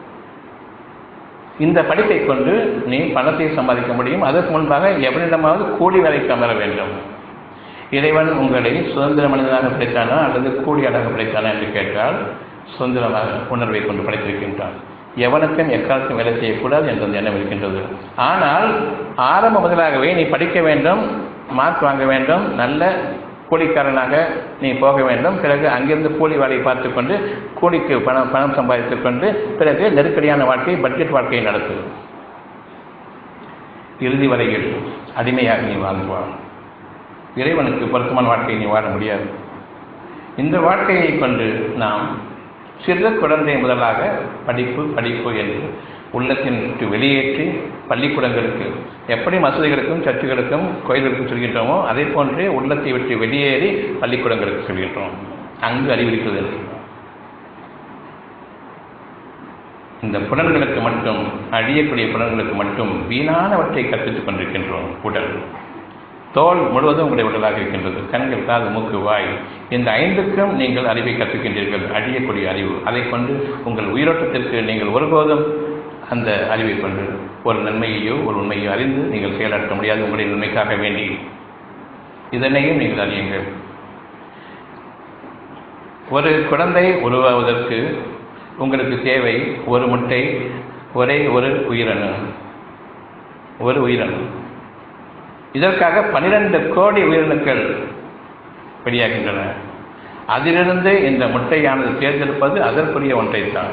S1: இந்த படிப்பை கொண்டு நீ பணத்தை சம்பாதிக்க முடியும் அதற்கு முன்பாக எவனிடமாவது கூலி வேலைக்கு அமர வேண்டும் இறைவன் உங்களை சுதந்திர மனிதனாக படைத்தானா அல்லது கூலியாளாக படைத்தானா என்று கேட்டால் சுதந்திரமாக உணர்வை கொண்டு படைத்திருக்கின்றான் எவனுக்கும் எக்காலத்தும் வேலை செய்யக்கூடாது என்ற அந்த எண்ணம் இருக்கின்றது ஆனால் ஆரம்ப முதலாகவே நீ படிக்க வேண்டும் மார்க் வாங்க வேண்டும் நல்ல கூலிக்காரனாக நீ போக வேண்டும் பிறகு அங்கிருந்து கூலி வேலையை பார்த்து கொண்டு கூலிக்கு பணம் பணம் சம்பாதித்துக் கொண்டு பிறகு நெருக்கடியான வாழ்க்கை பட்ஜெட் வாழ்க்கையை நடத்து இறுதி வரையில் அடிமையாக நீ வாழ்வான் இறைவனுக்கு பொருத்தமான வாழ்க்கையை நீ வாழ முடியாது இந்த வாழ்க்கையை கொண்டு நாம் சிறு குழந்தை முதலாக படிப்பு படிப்பு என்று உள்ளத்தின் விட்டு வெளியேற்றி பள்ளிக்கூடங்களுக்கு எப்படி மசூதிகளுக்கும் சர்ச்சுகளுக்கும் கோயில்களுக்கும் செல்கின்றோமோ அதே போன்றே உள்ளத்தை விட்டு வெளியேறி பள்ளிக்கூடங்களுக்கு செல்கின்றோம் அங்கு அறிவிக்கிறது என்று இந்த புலன்களுக்கு மட்டும் அழியக்கூடிய புலன்களுக்கு மட்டும் வீணானவற்றை கற்பித்துக் கொண்டிருக்கின்றோம் உடல் தோல் முழுவதும் உங்களுடைய உடலாக இருக்கின்றது கண்கள் காது மூக்கு வாய் இந்த ஐந்துக்கும் நீங்கள் அறிவை கற்றுக்கின்றீர்கள் அழியக்கூடிய அறிவு அதை கொண்டு உங்கள் உயிரோட்டத்திற்கு நீங்கள் ஒருபோதும் அந்த அறிவை கொண்டு ஒரு நன்மையையோ ஒரு உண்மையோ அறிந்து நீங்கள் செயலாற்ற முடியாது உங்களுடைய நன்மைக்காக வேண்டி இதனையும் நீங்கள் அறியுங்கள் ஒரு குழந்தை உருவாவதற்கு உங்களுக்கு தேவை ஒரு முட்டை ஒரே ஒரு உயிரணு ஒரு உயிரணு இதற்காக பனிரெண்டு கோடி உயிரணுக்கள் வெளியாகின்றன அதிலிருந்து இந்த முட்டையானது தேர்ந்தெடுப்பது அதற்குரிய ஒன்றைத்தான்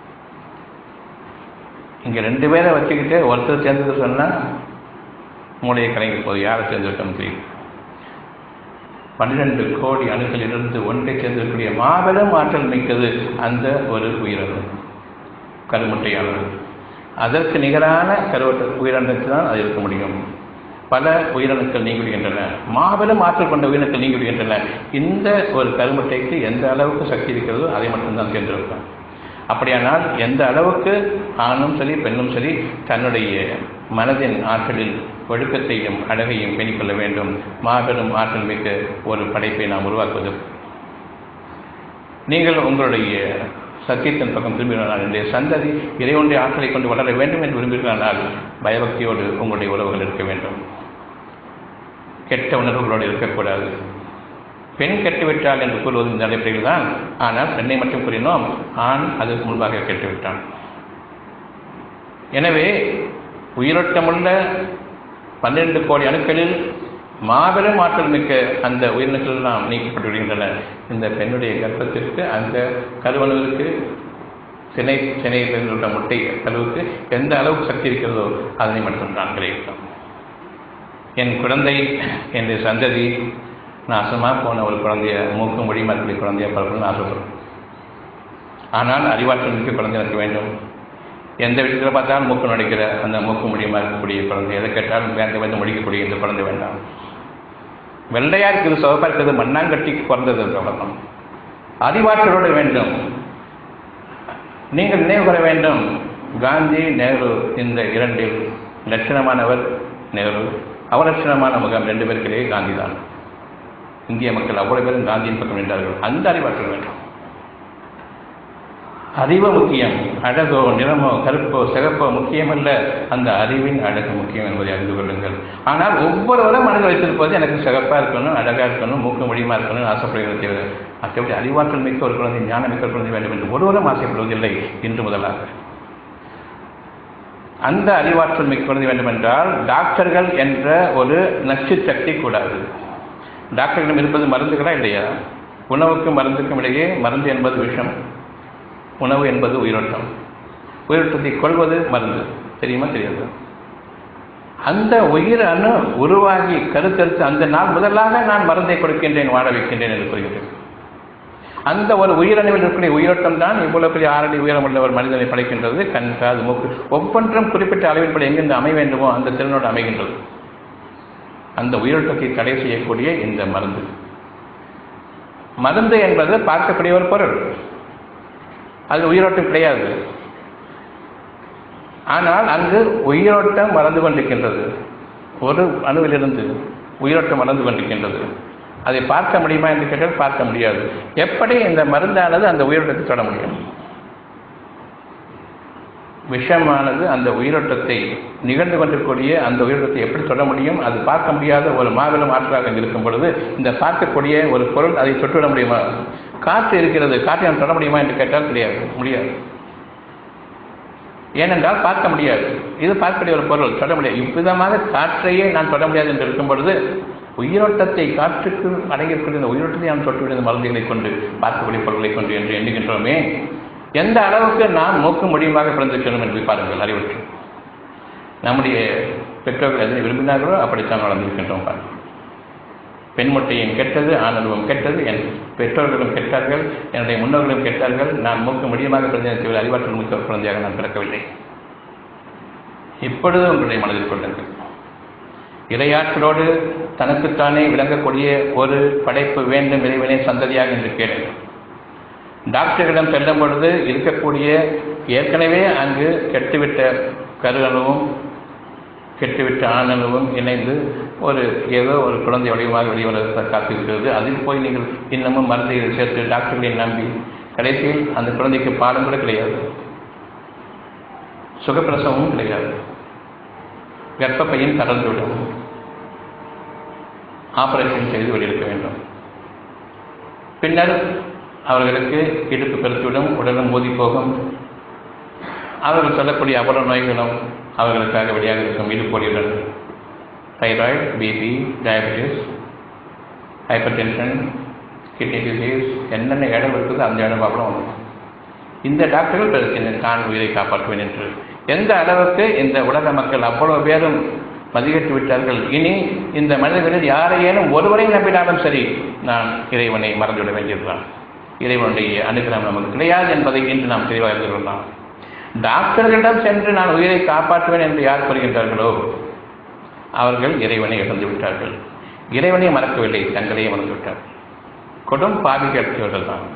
S1: இங்கே ரெண்டு பேரை வச்சுக்கிட்டு ஒருத்தர் சேர்ந்தது சொன்னால் மூளையை கலைஞர் போது யாரை சேர்ந்திருக்கணும் தெரியும் பன்னிரண்டு கோடி அணுக்களிலிருந்து ஒன்றை சேர்ந்திருக்கக்கூடிய மாபெரும் ஆற்றல் மிக்கது அந்த ஒரு உயிரணு கருமுட்டையானது அதற்கு நிகரான கருவட்ட உயிரினத்தில் தான் அது இருக்க முடியும் பல உயிரணுக்கள் நீங்கிவிடுகின்றன மாபெரும் ஆற்றல் கொண்ட உயிரணுக்கள் நீங்கிவிடுகின்றன இந்த ஒரு கருமுட்டைக்கு எந்த அளவுக்கு சக்தி இருக்கிறதோ அதை மட்டும்தான் தேர்ந்தெடுப்பேன் அப்படியானால் எந்த அளவுக்கு ஆணும் சரி பெண்ணும் சரி தன்னுடைய மனதின் ஆற்றலில் ஒழுக்கத்தையும் அழகையும் பேணிக்கொள்ள வேண்டும் மாபெரும் ஆற்றல் மிக்க ஒரு படைப்பை நாம் உருவாக்குவது நீங்கள் உங்களுடைய சத்தியத்தின் பக்கம் திரும்பினால் என்னுடைய சந்ததி இறைவனுடைய ஆற்றலை கொண்டு வளர வேண்டும் என்று விரும்புகிறானால் பயபக்தியோடு உங்களுடைய உறவுகள் இருக்க வேண்டும் கெட்ட உணர்வுகளோடு இருக்கக்கூடாது பெண் கெட்டுவிட்டாள் என்று கூறுவது இந்த அடிப்படையில் தான் ஆனால் பெண்ணை மட்டும் கூறினோம் ஆண் அதற்கு முன்பாக கெட்டுவிட்டான் எனவே உயிரோட்டமுள்ள பன்னிரண்டு கோடி அணுக்களில் மாபெரும் ஆற்றல் மிக்க அந்த உயிரினங்கள் எல்லாம் நீக்கப்பட்டு விடுகின்றன இந்த பெண்ணுடைய கர்ப்பத்திற்கு அந்த கருவணுவிற்கு சினை சினையில் உள்ள முட்டை கருவுக்கு எந்த அளவுக்கு சக்தி இருக்கிறதோ அதனை மட்டும் நான் கிடைக்கிறோம் என் குழந்தை என்னுடைய சந்ததி நாசமாக போன ஒரு குழந்தைய மூக்கு மொழி இருக்கக்கூடிய குழந்தைய பிறக்கணும்னு ஆசைப்படுறேன் ஆனால் அறிவாற்றல் மிக்க குழந்தை எனக்கு வேண்டும் எந்த விஷயத்தில் பார்த்தாலும் மூக்கு நடிக்கிற அந்த மூக்கு முடியுமா இருக்கக்கூடிய குழந்தை எதை கேட்டாலும் வேண்ட வந்து முடிக்கக்கூடிய இந்த குழந்தை வேண்டாம் வெள்ளையா இருக்குது சிவப்பாக இருக்கிறது மண்ணாங்கட்டி பிறந்தது சொல்லணும் அறிவாற்றலோடு வேண்டும் நீங்கள் நினைவு கூற வேண்டும் காந்தி நேரு இந்த இரண்டில் லட்சணமானவர் நேரு அவலட்சணமான முகம் ரெண்டு பேருக்கிடையே காந்தி தான் இந்திய மக்கள் அவ்வளவு பேரும் காந்தியின் பக்கம் நின்றார்கள் அந்த அறிவாற்றல் வேண்டும் அறிவு முக்கியம் அழகோ நிறமோ கருப்போ சிகப்போ முக்கியமல்ல அந்த அறிவின் அழகு முக்கியம் என்பதை அறிந்து கொள்ளுங்கள் ஆனால் ஒவ்வொருவரும் மனதில் வைத்திருப்பது எனக்கு சிகப்பாக இருக்கணும் அழகாக இருக்கணும் மூக்கு முடியுமா இருக்கணும்னு ஆசைப்படுகிறது தவிர மற்றபடி அறிவாற்றல் மிக்க ஒரு குழந்தை ஞானம் மிக்க ஒரு குழந்தை வேண்டும் என்று ஒருவரும் ஆசைப்படுவதில்லை இன்று முதலாக அந்த அறிவாற்றல் மிக்க குழந்தை வேண்டும் என்றால் டாக்டர்கள் என்ற ஒரு நச்சு சக்தி கூடாது டாக்டர்களிடம் இருப்பது மருந்துகளா இல்லையா உணவுக்கும் மருந்துக்கும் இடையே மருந்து என்பது விஷம் உணவு என்பது உயிரோட்டம் உயிரோட்டத்தை கொள்வது மருந்து தெரியுமா தெரியாது அந்த உயிர் அணு உருவாகி கருத்தரித்து அந்த நாள் முதலாக நான் மருந்தை கொடுக்கின்றேன் வாழ வைக்கின்றேன் என்று கூறுகிறது அந்த ஒரு உயிரணுவில் இருக்கக்கூடிய உயிரோட்டம் தான் இவ்வளவு பெரிய ஆறடி உயரமுள்ள ஒரு மனிதனை படைக்கின்றது கண் காது மூக்கு ஒவ்வொன்றும் குறிப்பிட்ட அளவின் படி எங்கிருந்து அமைய வேண்டுமோ அந்த திறனோடு அமைகின்றது அந்த உயிரோட்டத்தை தடை செய்யக்கூடிய இந்த மருந்து மருந்து என்பது பார்க்கக்கூடிய ஒரு பொருள் அது உயிரோட்டம் கிடையாது ஆனால் அங்கு உயிரோட்டம் வளர்ந்து கொண்டிருக்கின்றது ஒரு அணுவிலிருந்து உயிரோட்டம் வளர்ந்து கொண்டிருக்கின்றது அதை பார்க்க முடியுமா என்று கேட்டால் பார்க்க முடியாது எப்படி இந்த மருந்தானது அந்த உயிரோட்டத்தை தொட முடியும் விஷமானது அந்த உயிரோட்டத்தை நிகழ்ந்து கொண்டிருக்கக்கூடிய அந்த உயிரோட்டத்தை எப்படி தொட முடியும் அது பார்க்க முடியாத ஒரு மாபெரும் ஆற்றலாக இருக்கும் பொழுது இந்த பார்க்கக்கூடிய ஒரு பொருள் அதை தொட்டுவிட முடியுமா காற்று இருக்கிறது காற்றை நாம் தொட முடியுமா என்று கேட்டால் கிடையாது முடியாது ஏனென்றால் பார்க்க முடியாது இது பார்க்கக்கூடிய ஒரு பொருள் தொட முடியாது இவ்விதமாக காற்றையே நான் தொட முடியாது என்று இருக்கும் பொழுது உயிரோட்டத்தை காற்றுக்கு அடங்கியிருக்கிற இந்த உயிரோட்டத்தை நாம் தொட்டுவிட இந்த மருந்துகளை கொண்டு பார்க்கக்கூடிய பொருட்களை கொண்டு என்று எண்ணுகின்றோமே எந்த அளவுக்கு நாம் மூக்கு முடியுமாக பிறந்திருக்கணும் என்று பாருங்கள் அறிவுற்று நம்முடைய பெற்றோர்கள் எதனை விரும்பினார்களோ அப்படித்தான் வளர்ந்திருக்கின்றோம் பாருங்கள் பெண் முட்டையும் கெட்டது ஆணவம் கெட்டது என் பெற்றோர்களும் கெட்டார்கள் என்னுடைய முன்னோர்களும் கெட்டார்கள் நான் மூக்கு முடியமாக பிறந்த அறிவாற்றல் மிக்க குழந்தையாக நான் பிறக்கவில்லை இப்பொழுது உங்களுடைய மனதில் கொள்ளுங்கள் இரையாற்றலோடு தனக்குத்தானே விளங்கக்கூடிய ஒரு படைப்பு வேண்டும் இறைவனே சந்ததியாக என்று கேளுங்கள் டாக்டர்களிடம் செல்லும் பொழுது இருக்கக்கூடிய ஏற்கனவே அங்கு கெட்டுவிட்ட கருவணுவும் கெட்டுவிட்ட ஆணணுவும் இணைந்து ஒரு ஏதோ ஒரு குழந்தை வடிவமாக வெளிவர காத்திருக்கிறது அதில் போய் நீங்கள் இன்னமும் மருந்தைகள் சேர்த்து டாக்டர்களை நம்பி கடைசியில் அந்த குழந்தைக்கு பாடம் கூட கிடையாது சுகப்பிரசவமும் கிடையாது கர்ப்பப்பையும் தளர்ந்துவிடும் ஆபரேஷன் செய்து வெளியிருக்க வேண்டும் பின்னர் அவர்களுக்கு இடுப்பு பெருத்துவிடும் உடலும் மோதி போகும் அவர்கள் சொல்லக்கூடிய அபல நோய்களும் அவர்களுக்காக வெளியாக இருக்கும் இடுப்பொடியுடன் thyroid BP diabetes hypertension kidney disease என்னென்ன இடம் இருக்குதோ அந்த இடம் அவ்வளோ வரும் இந்த டாக்டர்கள் பிரச்சனை தான் உயிரை காப்பாற்றுவேன் என்று எந்த அளவுக்கு இந்த உலக மக்கள் அவ்வளவு பேரும் மதிகட்டு விட்டார்கள் இனி இந்த மனிதர்களில் யாரையேனும் ஒருவரை நம்பினாலும் சரி நான் இறைவனை மறந்துவிட வேண்டியதுதான் இறைவனுடைய அனுகிரகம் நமக்கு கிடையாது என்பதை இன்று நாம் தெளிவாக இருந்து கொள்ளலாம் டாக்டர்களிடம் சென்று நான் உயிரை காப்பாற்றுவேன் என்று யார் கூறுகின்றார்களோ அவர்கள் இறைவனை இழந்து விட்டார்கள் இறைவனை மறக்கவில்லை தங்களையே மறந்து விட்டார்கள் கொடும் பாவிகள் இவர்கள் தான்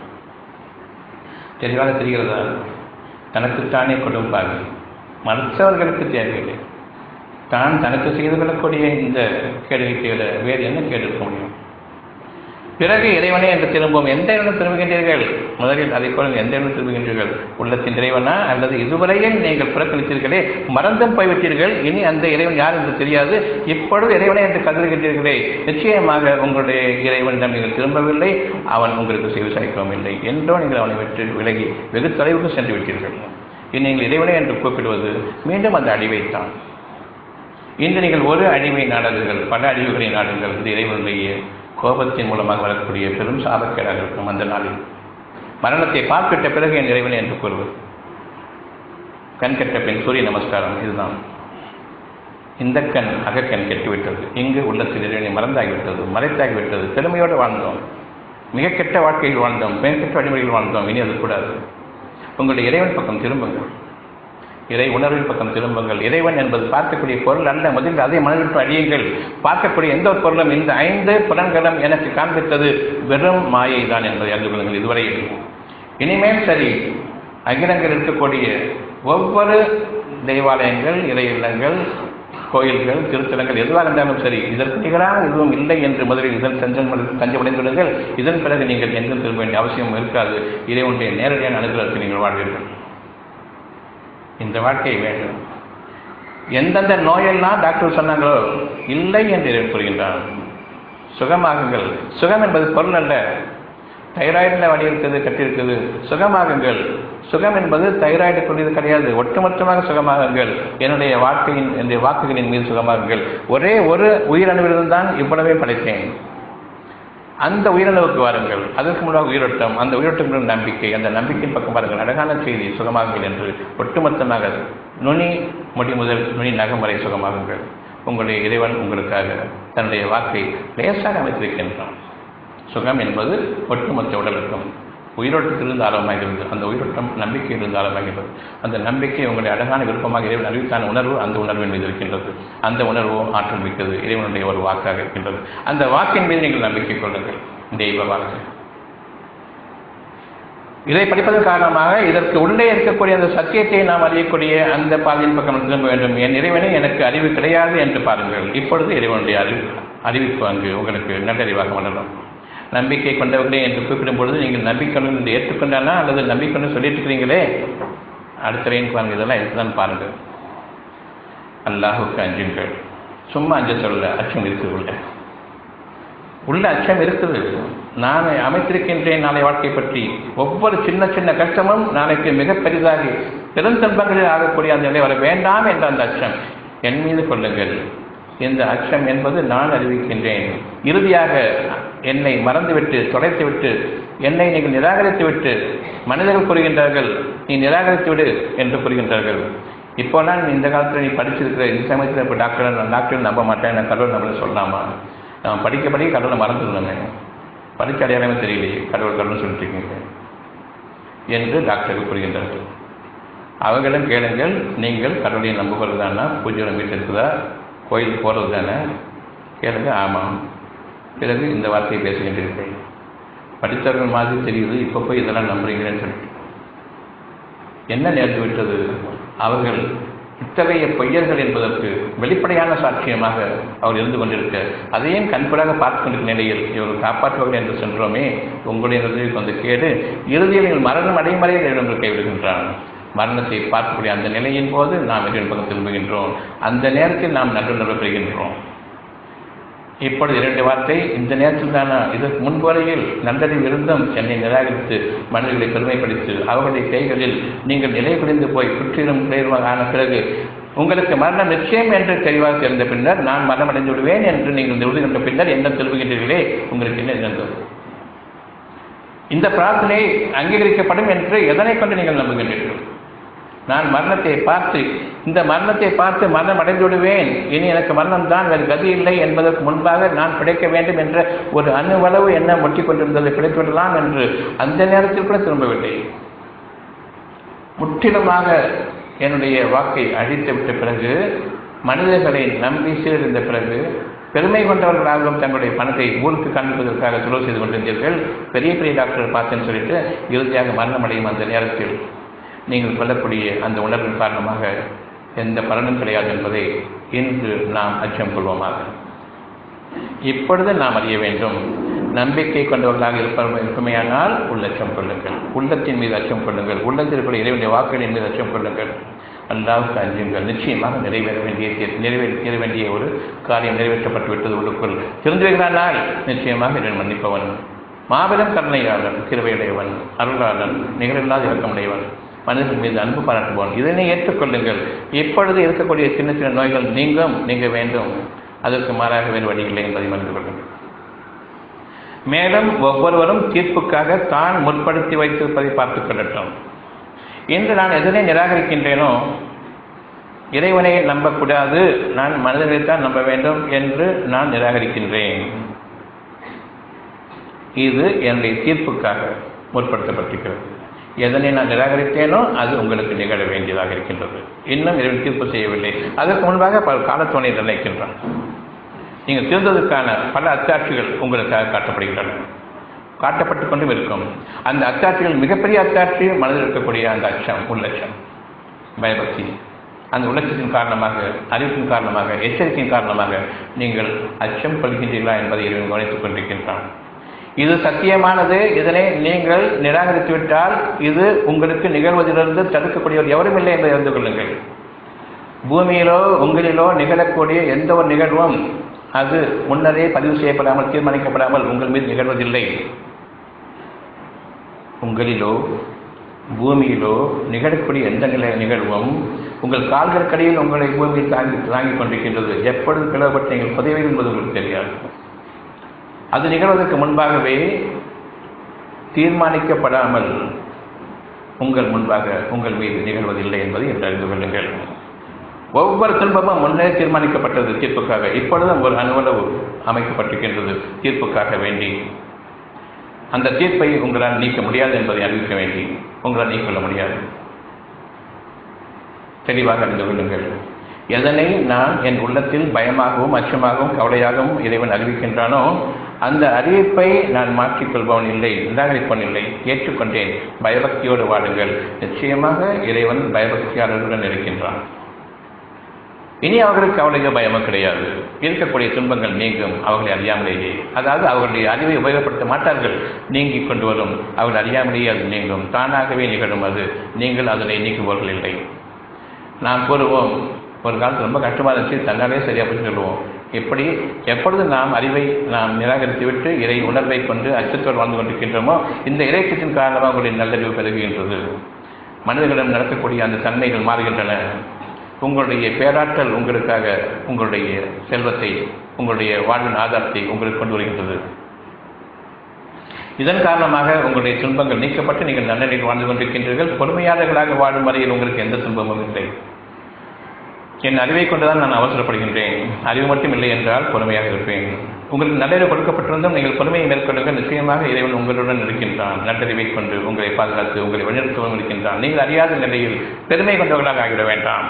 S1: தெளிவாக தெரிகிறதா தனக்குத்தானே கொடும் பாவி மற்றவர்களுக்கு தேவையில்லை தான் தனக்கு செய்து கொள்ளக்கூடிய இந்த கேள்வி கேட வேறு என்ன கேடு இருக்க முடியும் பிறகு இறைவனே என்று திரும்பும் எந்த இடம் திரும்புகின்றீர்கள் முதலில் அதை போல எந்த இடம் திரும்புகின்றீர்கள் உள்ளத்தின் இறைவனா அல்லது இதுவரையில் நீங்கள் புறக்கணித்தீர்களே மறந்தும் போய்விட்டீர்கள் இனி அந்த இறைவன் யார் என்று தெரியாது இப்பொழுது இறைவனே என்று கருதுகின்றீர்களே நிச்சயமாக உங்களுடைய இறைவனிடம் நீங்கள் திரும்பவில்லை அவன் உங்களுக்கு செய்து சாய்க்கவும் இல்லை என்றோ நீங்கள் அவனை விட்டு விலகி வெகு தொலைவுக்கு சென்று விட்டீர்கள் இனி நீங்கள் இறைவனே என்று கூப்பிடுவது மீண்டும் அந்த அழிவைத்தான் இன்று நீங்கள் ஒரு அழிவை நாடுங்கள் பல அழிவுகளை நாடுங்கள் இந்த இறைவனுடைய கோபத்தின் மூலமாக வரக்கூடிய பெரும் சாபக்கேடாக இருக்கும் அந்த நாளில் மரணத்தை பார்க்கிட்ட பிறகு என் இறைவனை என்று கூறுவது கண் கெட்ட பின் சூரிய நமஸ்காரம் இதுதான் இந்த கண் அகக்கண் கெட்டுவிட்டது இங்கு உள்ளத்தில் இறைவனை மறந்தாகிவிட்டது மறைத்தாகிவிட்டது பெருமையோடு வாழ்ந்தோம் மிக கெட்ட வாழ்க்கையில் வாழ்ந்தோம் மிக கெட்ட வழிமுறையில் வாழ்ந்தோம் இனி அது கூடாது உங்களுடைய இறைவன் பக்கம் திரும்புங்கள் இறை உணர்வின் பக்கம் திரும்புங்கள் இறைவன் என்பது பார்க்கக்கூடிய பொருள் அல்ல முதலில் அதை மனதிற்கு அழியுங்கள் பார்க்கக்கூடிய எந்த ஒரு பொருளும் இந்த ஐந்து புலன்களும் எனக்கு காண்பித்தது வெறும் மாயை தான் என்பதை அறிந்து கொள்ளுங்கள் இதுவரையில் இனிமேல் சரி அகிலங்கள் இருக்கக்கூடிய ஒவ்வொரு தெய்வாலயங்கள் இறை இல்லங்கள் கோயில்கள் திருத்தலங்கள் எதுவாக இருந்தாலும் சரி இதற்கு நிகரான எதுவும் இல்லை என்று முதலில் இதன் தஞ்சம் தஞ்சமடைந்துள்ளீர்கள் இதன் பிறகு நீங்கள் எங்கும் திரும்ப வேண்டிய அவசியம் இருக்காது இறைவனுடைய நேரடியான அனுகிரகத்தை நீங்கள் வாழ்வீர்கள் இந்த வாழ்க்கை வேண்டும் எந்தெந்த நோயெல்லாம் டாக்டர் சொன்னாங்களோ இல்லை என்று இறைவன் கூறுகின்றான் சுகமாகுங்கள் சுகம் என்பது பொருள் அல்ல தைராய்டில் வழி இருக்குது கட்டியிருக்குது சுகமாகுங்கள் சுகம் என்பது தைராய்டு கொண்டது கிடையாது ஒட்டுமொத்தமாக சுகமாகுங்கள் என்னுடைய வாழ்க்கையின் என்னுடைய வாக்குகளின் மீது சுகமாகுங்கள் ஒரே ஒரு உயிரணுவிலிருந்து தான் இவ்வளவே படைத்தேன் அந்த உயிரிழவுக்கு வாருங்கள் அதற்கு முன்பாக உயிரோட்டம் அந்த உயிரோட்டம் நம்பிக்கை அந்த நம்பிக்கையின் பக்கம் பாருங்கள் அழகான செய்தி சுகமாகுங்கள் என்று ஒட்டுமொத்தமாக நுனி முடி முதல் நுனி நகம் வரை சுகமாகுங்கள் உங்களுடைய இறைவன் உங்களுக்காக தன்னுடைய வாக்கை லேசாக அமைத்திருக்கின்றான் சுகம் என்பது ஒட்டுமொத்த உடலுக்கும் உயிரோட்டத்திலிருந்து ஆரம்பமாகிறது அந்த உயிரோட்டம் நம்பிக்கையிலிருந்து ஆரம்பமாகிறது அந்த நம்பிக்கை உங்களுடைய அழகான விருப்பமாக இறைவன் அறிவித்தான உணர்வு அந்த உணர்வின் மீது இருக்கின்றது அந்த உணர்வோ ஆற்றல் மிக்கது இறைவனுடைய ஒரு வாக்காக இருக்கின்றது அந்த வாக்கின் மீது நீங்கள் நம்பிக்கை கொள்ளுங்கள் தெய்வ வாக்கு இதை படிப்பதன் காரணமாக இதற்கு உள்ளே இருக்கக்கூடிய அந்த சத்தியத்தை நாம் அறியக்கூடிய அந்த பாதையின் பக்கம் திரும்ப வேண்டும் என் இறைவனே எனக்கு அறிவு கிடையாது என்று பாருங்கள் இப்பொழுது இறைவனுடைய அறிவு அறிவிப்பு அங்கு உங்களுக்கு நல்லறிவாக வளரும் நம்பிக்கை கொண்டவர்களே என்று குறிப்பிடும் பொழுது நீங்கள் நம்பிக்கை என்று ஏற்றுக்கொண்டானா அல்லது நம்பிக்கை சொல்லிட்டு இருக்கிறீங்களே அடுத்த ரேன் பாருங்கள் இதெல்லாம் எடுத்துதான் பாருங்கள் அல்லாஹுக்கு அஞ்சுங்கள் சும்மா அஞ்ச சொல்ல அச்சம் இருக்குது உள்ள உள்ள அச்சம் இருக்குது நான் அமைத்திருக்கின்றேன் நாளை வாழ்க்கை பற்றி ஒவ்வொரு சின்ன சின்ன கஷ்டமும் நாளைக்கு மிக பெரிதாகி பெருந்தன்பங்களில் ஆகக்கூடிய அந்த நிலை வர வேண்டாம் என்ற அந்த அச்சம் என் மீது கொள்ளுங்கள் இந்த அச்சம் என்பது நான் அறிவிக்கின்றேன் இறுதியாக என்னை மறந்துவிட்டு தொலைத்துவிட்டு என்னை நீங்கள் நிராகரித்து விட்டு மனிதர்கள் கூறுகின்றார்கள் நீ நிராகரித்து விடு என்று கூறுகின்றார்கள் இப்போலாம் இந்த காலத்தில் நீ படிச்சிருக்கிற இந்த சமயத்தில் இப்போ டாக்டர் நான் டாக்டர் நம்ப மாட்டேன் நான் கடவுள் நம்மளை சொல்லலாமா நான் படிக்க படிக்க கடவுளை மறந்துடணுமே படிக்க அடையாளமே தெரியலையே கடவுள் கடவுள் சொல்லிட்டு இருக்கீங்க என்று டாக்டர்கள் கூறுகின்றார்கள் அவர்களிடம் கேளுங்கள் நீங்கள் கடவுளை நம்புவது தானா பூஜை வீட்டில் இருக்குதா கோயில் போகிறது தானே கேளுங்க ஆமாம் பிறகு இந்த வார்த்தையை பேசுகின்றீர்கள் படித்தவர்கள் மாதிரி தெரியுது இப்போ போய் இதெல்லாம் நம்புறீங்களேன்னு சொல்லிட்டு என்ன நேர்ந்து விட்டது அவர்கள் இத்தகைய பொய்யர்கள் என்பதற்கு வெளிப்படையான சாட்சியமாக அவர் இருந்து கொண்டிருக்க அதையும் கண்படாக பார்த்து கொண்டிருக்கிற நிலையில் இவர்கள் காப்பாற்றுவார்கள் என்று சென்றோமே உங்களுடைய நிலையில் வந்து கேடு இறுதியில் நீங்கள் மரணம் அடையும் வரை இடம் கைவிடுகின்றான் மரணத்தை பார்க்கக்கூடிய அந்த நிலையின் போது நாம் இறைவன் பக்கம் திரும்புகின்றோம் அந்த நேரத்தில் நாம் நல்லுணர்வு பெறுகின்றோம் இப்பொழுது இரண்டு வார்த்தை இந்த நேரத்தில் தானா இதற்கு முன்வரையில் நல்லறிவு இருந்தும் என்னை நிராகரித்து மனிதர்களை பெருமைப்படுத்தி அவர்களுடைய கைகளில் நீங்கள் நிலை குறைந்து போய் குற்றிலும் குறைவாக ஆன பிறகு உங்களுக்கு மரணம் நிச்சயம் என்று தெளிவாக தெரிந்த பின்னர் நான் மரணம் அடைந்து விடுவேன் என்று நீங்கள் உறுதி கொண்ட பின்னர் என்ன திரும்புகின்றீர்களே உங்களுக்கு என்ன இருந்தது இந்த பிரார்த்தனை அங்கீகரிக்கப்படும் என்று எதனை கொண்டு நீங்கள் நம்புகின்றீர்கள் நான் மரணத்தை பார்த்து இந்த மரணத்தை பார்த்து மரணம் அடைந்து விடுவேன் இனி எனக்கு மரணம் தான் வேறு கதி இல்லை என்பதற்கு முன்பாக நான் பிழைக்க வேண்டும் என்ற ஒரு அணுவளவு என்ன ஒட்டி கொண்டிருந்தது பிழைத்து விடலாம் என்று அந்த நேரத்தில் கூட திரும்பவில்லை முற்றிலுமாக என்னுடைய வாக்கை அழித்து விட்ட பிறகு மனிதர்களை நம்பி சீரழிந்த பிறகு பெருமை கொண்டவர்களாகவும் தங்களுடைய பணத்தை ஊருக்கு காண்பிப்பதற்காக செலவு செய்து கொண்டிருந்தீர்கள் பெரிய பெரிய டாக்டர் பார்த்தேன்னு சொல்லிட்டு இறுதியாக மரணம் அடையும் அந்த நேரத்தில் நீங்கள் சொல்லக்கூடிய அந்த உணர்வின் காரணமாக எந்த பலனும் கிடையாது என்பதை இன்று நாம் அச்சம் கொள்வோமாக இப்பொழுது நாம் அறிய வேண்டும் நம்பிக்கை கொண்டவர்களாக இருப்ப இருப்பமையானால் உள்ளச்சம் கொள்ளுங்கள் உள்ளத்தின் மீது அச்சம் கொள்ளுங்கள் உள்ளத்தில் இருக்கிற இறைவனுடைய வாக்குகளின் மீது அச்சம் கொள்ளுங்கள் அல்லாவுக்கு அஞ்சுங்கள் நிச்சயமாக நிறைவேற வேண்டிய நிறைவேற தீர வேண்டிய ஒரு காரியம் நிறைவேற்றப்பட்டு விட்டது உள்ளுக்குள் திருந்துகிறானால் நிச்சயமாக இறைவன் மன்னிப்பவன் மாபெரும் கருணையாளன் கிருவையுடையவன் அருளாளன் நிகழில்லாத இறக்கமுடையவன் மனிதர்கள் மீது அன்பு பாராட்டுபவன் இதனை ஏற்றுக்கொள்ளுங்கள் இப்பொழுது இருக்கக்கூடிய சின்ன சின்ன நோய்கள் நீங்கும் நீங்க வேண்டும் அதற்கு மாறாக வேறு வழி இல்லை என்பதை மறந்து கொள்ளுங்கள் மேலும் ஒவ்வொருவரும் தீர்ப்புக்காக தான் முற்படுத்தி வைத்திருப்பதை பார்த்துக் கொள்ளட்டும் இன்று நான் எதனை நிராகரிக்கின்றேனோ இறைவனை நம்பக்கூடாது நான் மனிதர்களைத்தான் நம்ப வேண்டும் என்று நான் நிராகரிக்கின்றேன் இது என்னுடைய தீர்ப்புக்காக முற்படுத்தப்பட்டிருக்கிறது எதனை நான் நிராகரித்தேனோ அது உங்களுக்கு நிகழ வேண்டியதாக இருக்கின்றது இன்னும் இறைவன் தீர்ப்பு செய்யவில்லை அதற்கு முன்பாக பல காலத்துவனை நிர்ணயிக்கின்றான் நீங்கள் தீர்ந்ததற்கான பல அத்தாட்சிகள் உங்களுக்காக காட்டப்படுகின்றன காட்டப்பட்டு கொண்டும் இருக்கும் அந்த அத்தாட்சிகள் மிகப்பெரிய அத்தாட்சி மனதில் இருக்கக்கூடிய அந்த அச்சம் உள்ளச்சம் பயபக்தி அந்த உள்ளச்சத்தின் காரணமாக அறிவிப்பின் காரணமாக எச்சரிக்கையின் காரணமாக நீங்கள் அச்சம் கொள்கின்றீர்களா என்பதை இறைவன் கவனித்துக் கொண்டிருக்கின்றான் இது சத்தியமானது இதனை நீங்கள் நிராகரித்து விட்டால் இது உங்களுக்கு நிகழ்வதிலிருந்து தடுக்கக்கூடியவர் எவரும் இல்லை என்பதை அறிந்து கொள்ளுங்கள் பூமியிலோ உங்களிலோ நிகழக்கூடிய எந்த ஒரு நிகழ்வும் அது முன்னரே பதிவு செய்யப்படாமல் தீர்மானிக்கப்படாமல் உங்கள் மீது நிகழ்வதில்லை உங்களிலோ பூமியிலோ நிகழக்கூடிய எந்த நிலை நிகழ்வும் உங்கள் கால்களுக்கடியில் உங்களை பூமியில் தாங்கி தாங்கிக் கொண்டிருக்கின்றது எப்பொழுது பிளவுபட்டு நீங்கள் புதைவை என்பது உங்களுக்கு தெரியாது அது நிகழ்வதற்கு முன்பாகவே தீர்மானிக்கப்படாமல் உங்கள் முன்பாக உங்கள் மீது நிகழ்வதில்லை என்பதை என்று அறிந்து கொள்ளுங்கள் ஒவ்வொரு துன்பமும் முன்னே தீர்மானிக்கப்பட்டது தீர்ப்புக்காக இப்பொழுதும் ஒரு அணுவளவு அமைக்கப்பட்டிருக்கின்றது தீர்ப்புக்காக வேண்டி அந்த தீர்ப்பை உங்களால் நீக்க முடியாது என்பதை அறிவிக்க வேண்டி உங்களால் நீக்கொள்ள முடியாது தெளிவாக அறிந்து கொள்ளுங்கள் எதனை நான் என் உள்ளத்தில் பயமாகவும் அச்சமாகவும் கவலையாகவும் இறைவன் அறிவிக்கின்றானோ அந்த அறிவிப்பை நான் மாற்றிக்கொள்பவன் இல்லை நிராகரிப்பவன் இல்லை ஏற்றுக்கொண்டேன் பயபக்தியோடு வாடுங்கள் நிச்சயமாக இறைவன் பயபக்தியாளர்களுடன் இருக்கின்றான் இனி அவர்களுக்கு கவலையோ பயமோ கிடையாது இருக்கக்கூடிய துன்பங்கள் நீங்கும் அவர்களை அறியாமலேயே அதாவது அவர்களுடைய அறிவை உபயோகப்படுத்த மாட்டார்கள் நீங்கி கொண்டு வரும் அவர்கள் அறியாமலேயே அது நீங்கும் தானாகவே நிகழும் அது நீங்கள் அதனை நீக்குபவர்கள் இல்லை நாம் கூறுவோம் ஒரு காலத்தில் ரொம்ப கஷ்டமாக இருந்துச்சு தன்னாலே சரியாக போய் சொல்லுவோம் எப்படி எப்பொழுது நாம் அறிவை நாம் நிராகரித்து விட்டு இறை உணர்வை கொண்டு அச்சத்தோடு வாழ்ந்து கொண்டிருக்கின்றோமோ இந்த இறைச்சத்தின் காரணமாக உங்களுடைய நல்லறிவு பெருகுகின்றது மனிதர்களிடம் நடக்கக்கூடிய அந்த தன்மைகள் மாறுகின்றன உங்களுடைய பேராற்றல் உங்களுக்காக உங்களுடைய செல்வத்தை உங்களுடைய வாழ்வின் ஆதாரத்தை உங்களுக்கு கொண்டு வருகின்றது இதன் காரணமாக உங்களுடைய துன்பங்கள் நீக்கப்பட்டு நீங்கள் நன்னலில் வாழ்ந்து கொண்டிருக்கின்றீர்கள் பொறுமையாளர்களாக வாழும் வரையில் உங்களுக்கு எந்த துன்பமும் இல்லை என் அறிவை கொண்டுதான் நான் அவசரப்படுகின்றேன் அறிவு மட்டும் இல்லை என்றால் பொறுமையாக இருப்பேன் உங்களுக்கு நல்லறிவு கொடுக்கப்பட்டிருந்தும் நீங்கள் பொறுமையை மேற்கொள்ளுங்கள் நிச்சயமாக இறைவன் உங்களுடன் இருக்கின்றான் நல்லறிவை கொண்டு உங்களை பாதுகாத்து உங்களை வழிநடத்தவும் இருக்கின்றான் நீங்கள் அறியாத நிலையில் பெருமை கொண்டவர்களாக ஆகிவிட வேண்டாம்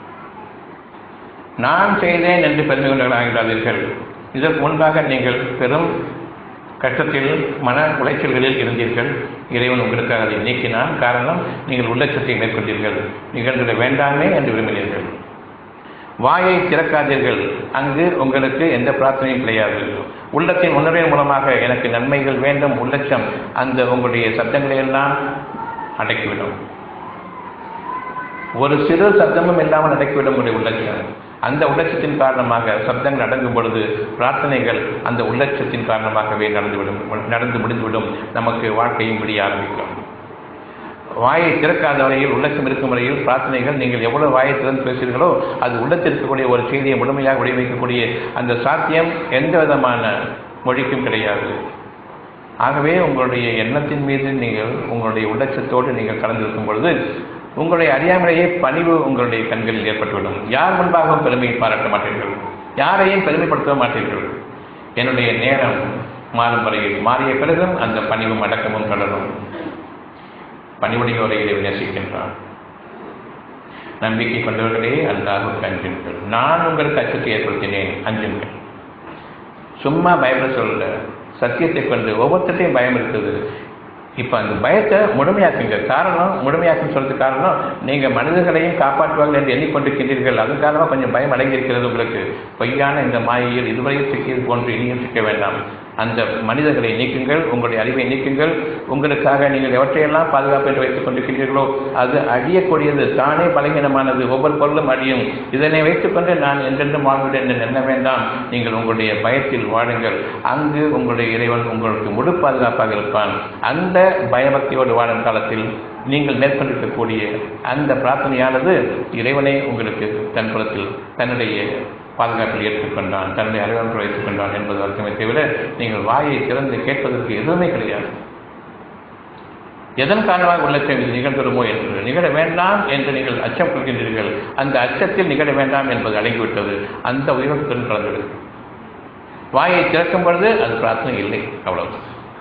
S1: நான் செய்தேன் என்று பெருமை கொண்டவர்களாக ஆகிறாதீர்கள் இதற்கு முன்பாக நீங்கள் பெரும் கஷ்டத்தில் மன உளைச்சல்களில் இருந்தீர்கள் இறைவன் உங்களுக்காக அதை நீக்கினான் காரணம் நீங்கள் உள்ளச்சத்தை மேற்கொண்டீர்கள் நிகழ்ந்துட வேண்டாமே என்று விரும்பினீர்கள் வாயை திறக்காதீர்கள் அங்கு உங்களுக்கு எந்த பிரார்த்தனையும் கிடையாது உள்ளத்தின் உணர்வின் மூலமாக எனக்கு நன்மைகள் வேண்டும் உள்ளச்சம் அந்த உங்களுடைய சத்தங்களை எல்லாம் அடக்கிவிடும் ஒரு சிறு சத்தமும் இல்லாமல் அடக்கிவிடும் உங்களுடைய உள்ளச்சம் அந்த உள்ளச்சத்தின் காரணமாக சப்தங்கள் அடங்கும் பொழுது பிரார்த்தனைகள் அந்த உள்ளச்சத்தின் காரணமாகவே நடந்துவிடும் நடந்து முடிந்துவிடும் நமக்கு வாழ்க்கையும் விடிய ஆரம்பிக்கும் வாயை திறக்காத வரையில் உள்ளச்சம் இருக்கும் வரையில் பிரார்த்தனைகள் நீங்கள் எவ்வளவு வாயை திறந்து பேசுகிறீர்களோ அது உள்ளத்தில் இருக்கக்கூடிய ஒரு செய்தியை முழுமையாக வடிவமைக்கக்கூடிய அந்த சாத்தியம் எந்த விதமான மொழிக்கும் கிடையாது ஆகவே உங்களுடைய எண்ணத்தின் மீது நீங்கள் உங்களுடைய உள்ளச்சத்தோடு நீங்கள் கலந்திருக்கும் பொழுது உங்களுடைய அறியாமலேயே பணிவு உங்களுடைய கண்களில் ஏற்பட்டுவிடும் யார் முன்பாகவும் பெருமையை பாராட்ட மாட்டீர்கள் யாரையும் பெருமைப்படுத்த மாட்டீர்கள் என்னுடைய நேரம் மாறும் வரையில் மாறிய பிறகும் அந்த பணிவும் அடக்கமும் தொடரும் பணிவுடையோரை இறைவன் நேசிக்கின்றான் நம்பிக்கை கொண்டவர்களே அல்லாஹுக்கு அஞ்சுங்கள் நான் உங்களுக்கு அச்சத்தை ஏற்படுத்தினேன் அஞ்சுங்கள் சும்மா பயப்பட சொல்ல சத்தியத்தை கொண்டு ஒவ்வொருத்தையும் பயம் இருக்குது இப்போ அந்த பயத்தை முழுமையாக்குங்க காரணம் முழுமையாக்குன்னு சொல்றதுக்கு காரணம் நீங்கள் மனிதர்களையும் காப்பாற்றுவார்கள் என்று எண்ணிக்கொண்டிருக்கின்றீர்கள் அதன் காரணமாக கொஞ்சம் பயம் அடங்கியிருக்கிறது உங்களுக்கு பொய்யான இந்த மாயையில் இதுவரையும் சிக்கியது போன்று இனியும் சிக்க வேண்டாம் அந்த மனிதர்களை நீக்குங்கள் உங்களுடைய அறிவை நீக்குங்கள் உங்களுக்காக நீங்கள் எவற்றையெல்லாம் பாதுகாப்பு என்று வைத்துக் கொண்டிருக்கின்றீர்களோ அது அழியக்கூடியது தானே பலகீனமானது ஒவ்வொரு பொருளும் அழியும் இதனை வைத்துக்கொண்டு நான் என்றென்றும் வாழ்விட என்று எண்ண வேண்டாம் நீங்கள் உங்களுடைய பயத்தில் வாழுங்கள் அங்கு உங்களுடைய இறைவன் உங்களுக்கு முழு பாதுகாப்பாக இருப்பான் அந்த பயபக்தியோடு வாழும் காலத்தில் நீங்கள் மேற்கொண்டிருக்கக்கூடிய அந்த பிரார்த்தனையானது இறைவனை உங்களுக்கு தன் புறத்தில் தன்னுடைய பாதுகாப்பில் ஏற்றுக்கொண்டான் தன்னுடைய அறிவாற்றல் வைத்துக் கொண்டான் என்பது அர்த்தமே தவிர நீங்கள் வாயை திறந்து கேட்பதற்கு எதுவுமே கிடையாது எதன் காரணமாக உள்ளத்தை இது நிகழ்ந்துடுமோ என்று நிகழ வேண்டாம் என்று நீங்கள் அச்சம் கொள்கின்றீர்கள் அந்த அச்சத்தில் நிகழ வேண்டாம் என்பது அடங்கிவிட்டது அந்த உயிரோட்டத்துடன் கலந்துவிடு வாயை திறக்கும் பொழுது அது பிரார்த்தனை இல்லை அவ்வளவு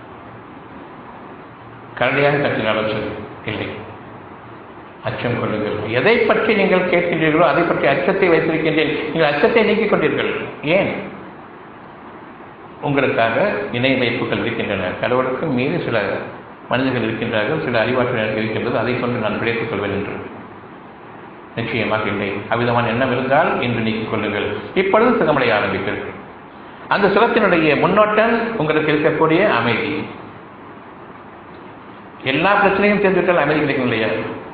S1: கரடியாக கட்டினாலும் சரி இல்லை அச்சம் கொள்ளுங்கள் எதை பற்றி நீங்கள் கேட்கின்றீர்களோ அதை பற்றி அச்சத்தை வைத்திருக்கின்றேன் நீங்கள் அச்சத்தை நீக்கிக் கொண்டீர்கள் ஏன் உங்களுக்காக இணை வைப்புகள் இருக்கின்றன கடவுளுக்கு மீது சில மனிதர்கள் இருக்கின்றார்கள் சில அறிவாற்றல் இருக்கின்றது அதை கொண்டு நான் பிழைத்துக் கொள்வேன் என்று நிச்சயமாக இல்லை அவ்விதமான எண்ணம் இருந்தால் இன்று நீக்கிக் கொள்ளுங்கள் இப்பொழுது சுகமடைய ஆரம்பிப்பீர்கள் அந்த சுகத்தினுடைய முன்னோட்டம் உங்களுக்கு இருக்கக்கூடிய அமைதி எல்லா பிரச்சனையும் தெரிஞ்சுவிட்டால் அமைதி கிடைக்கும் இல்லையா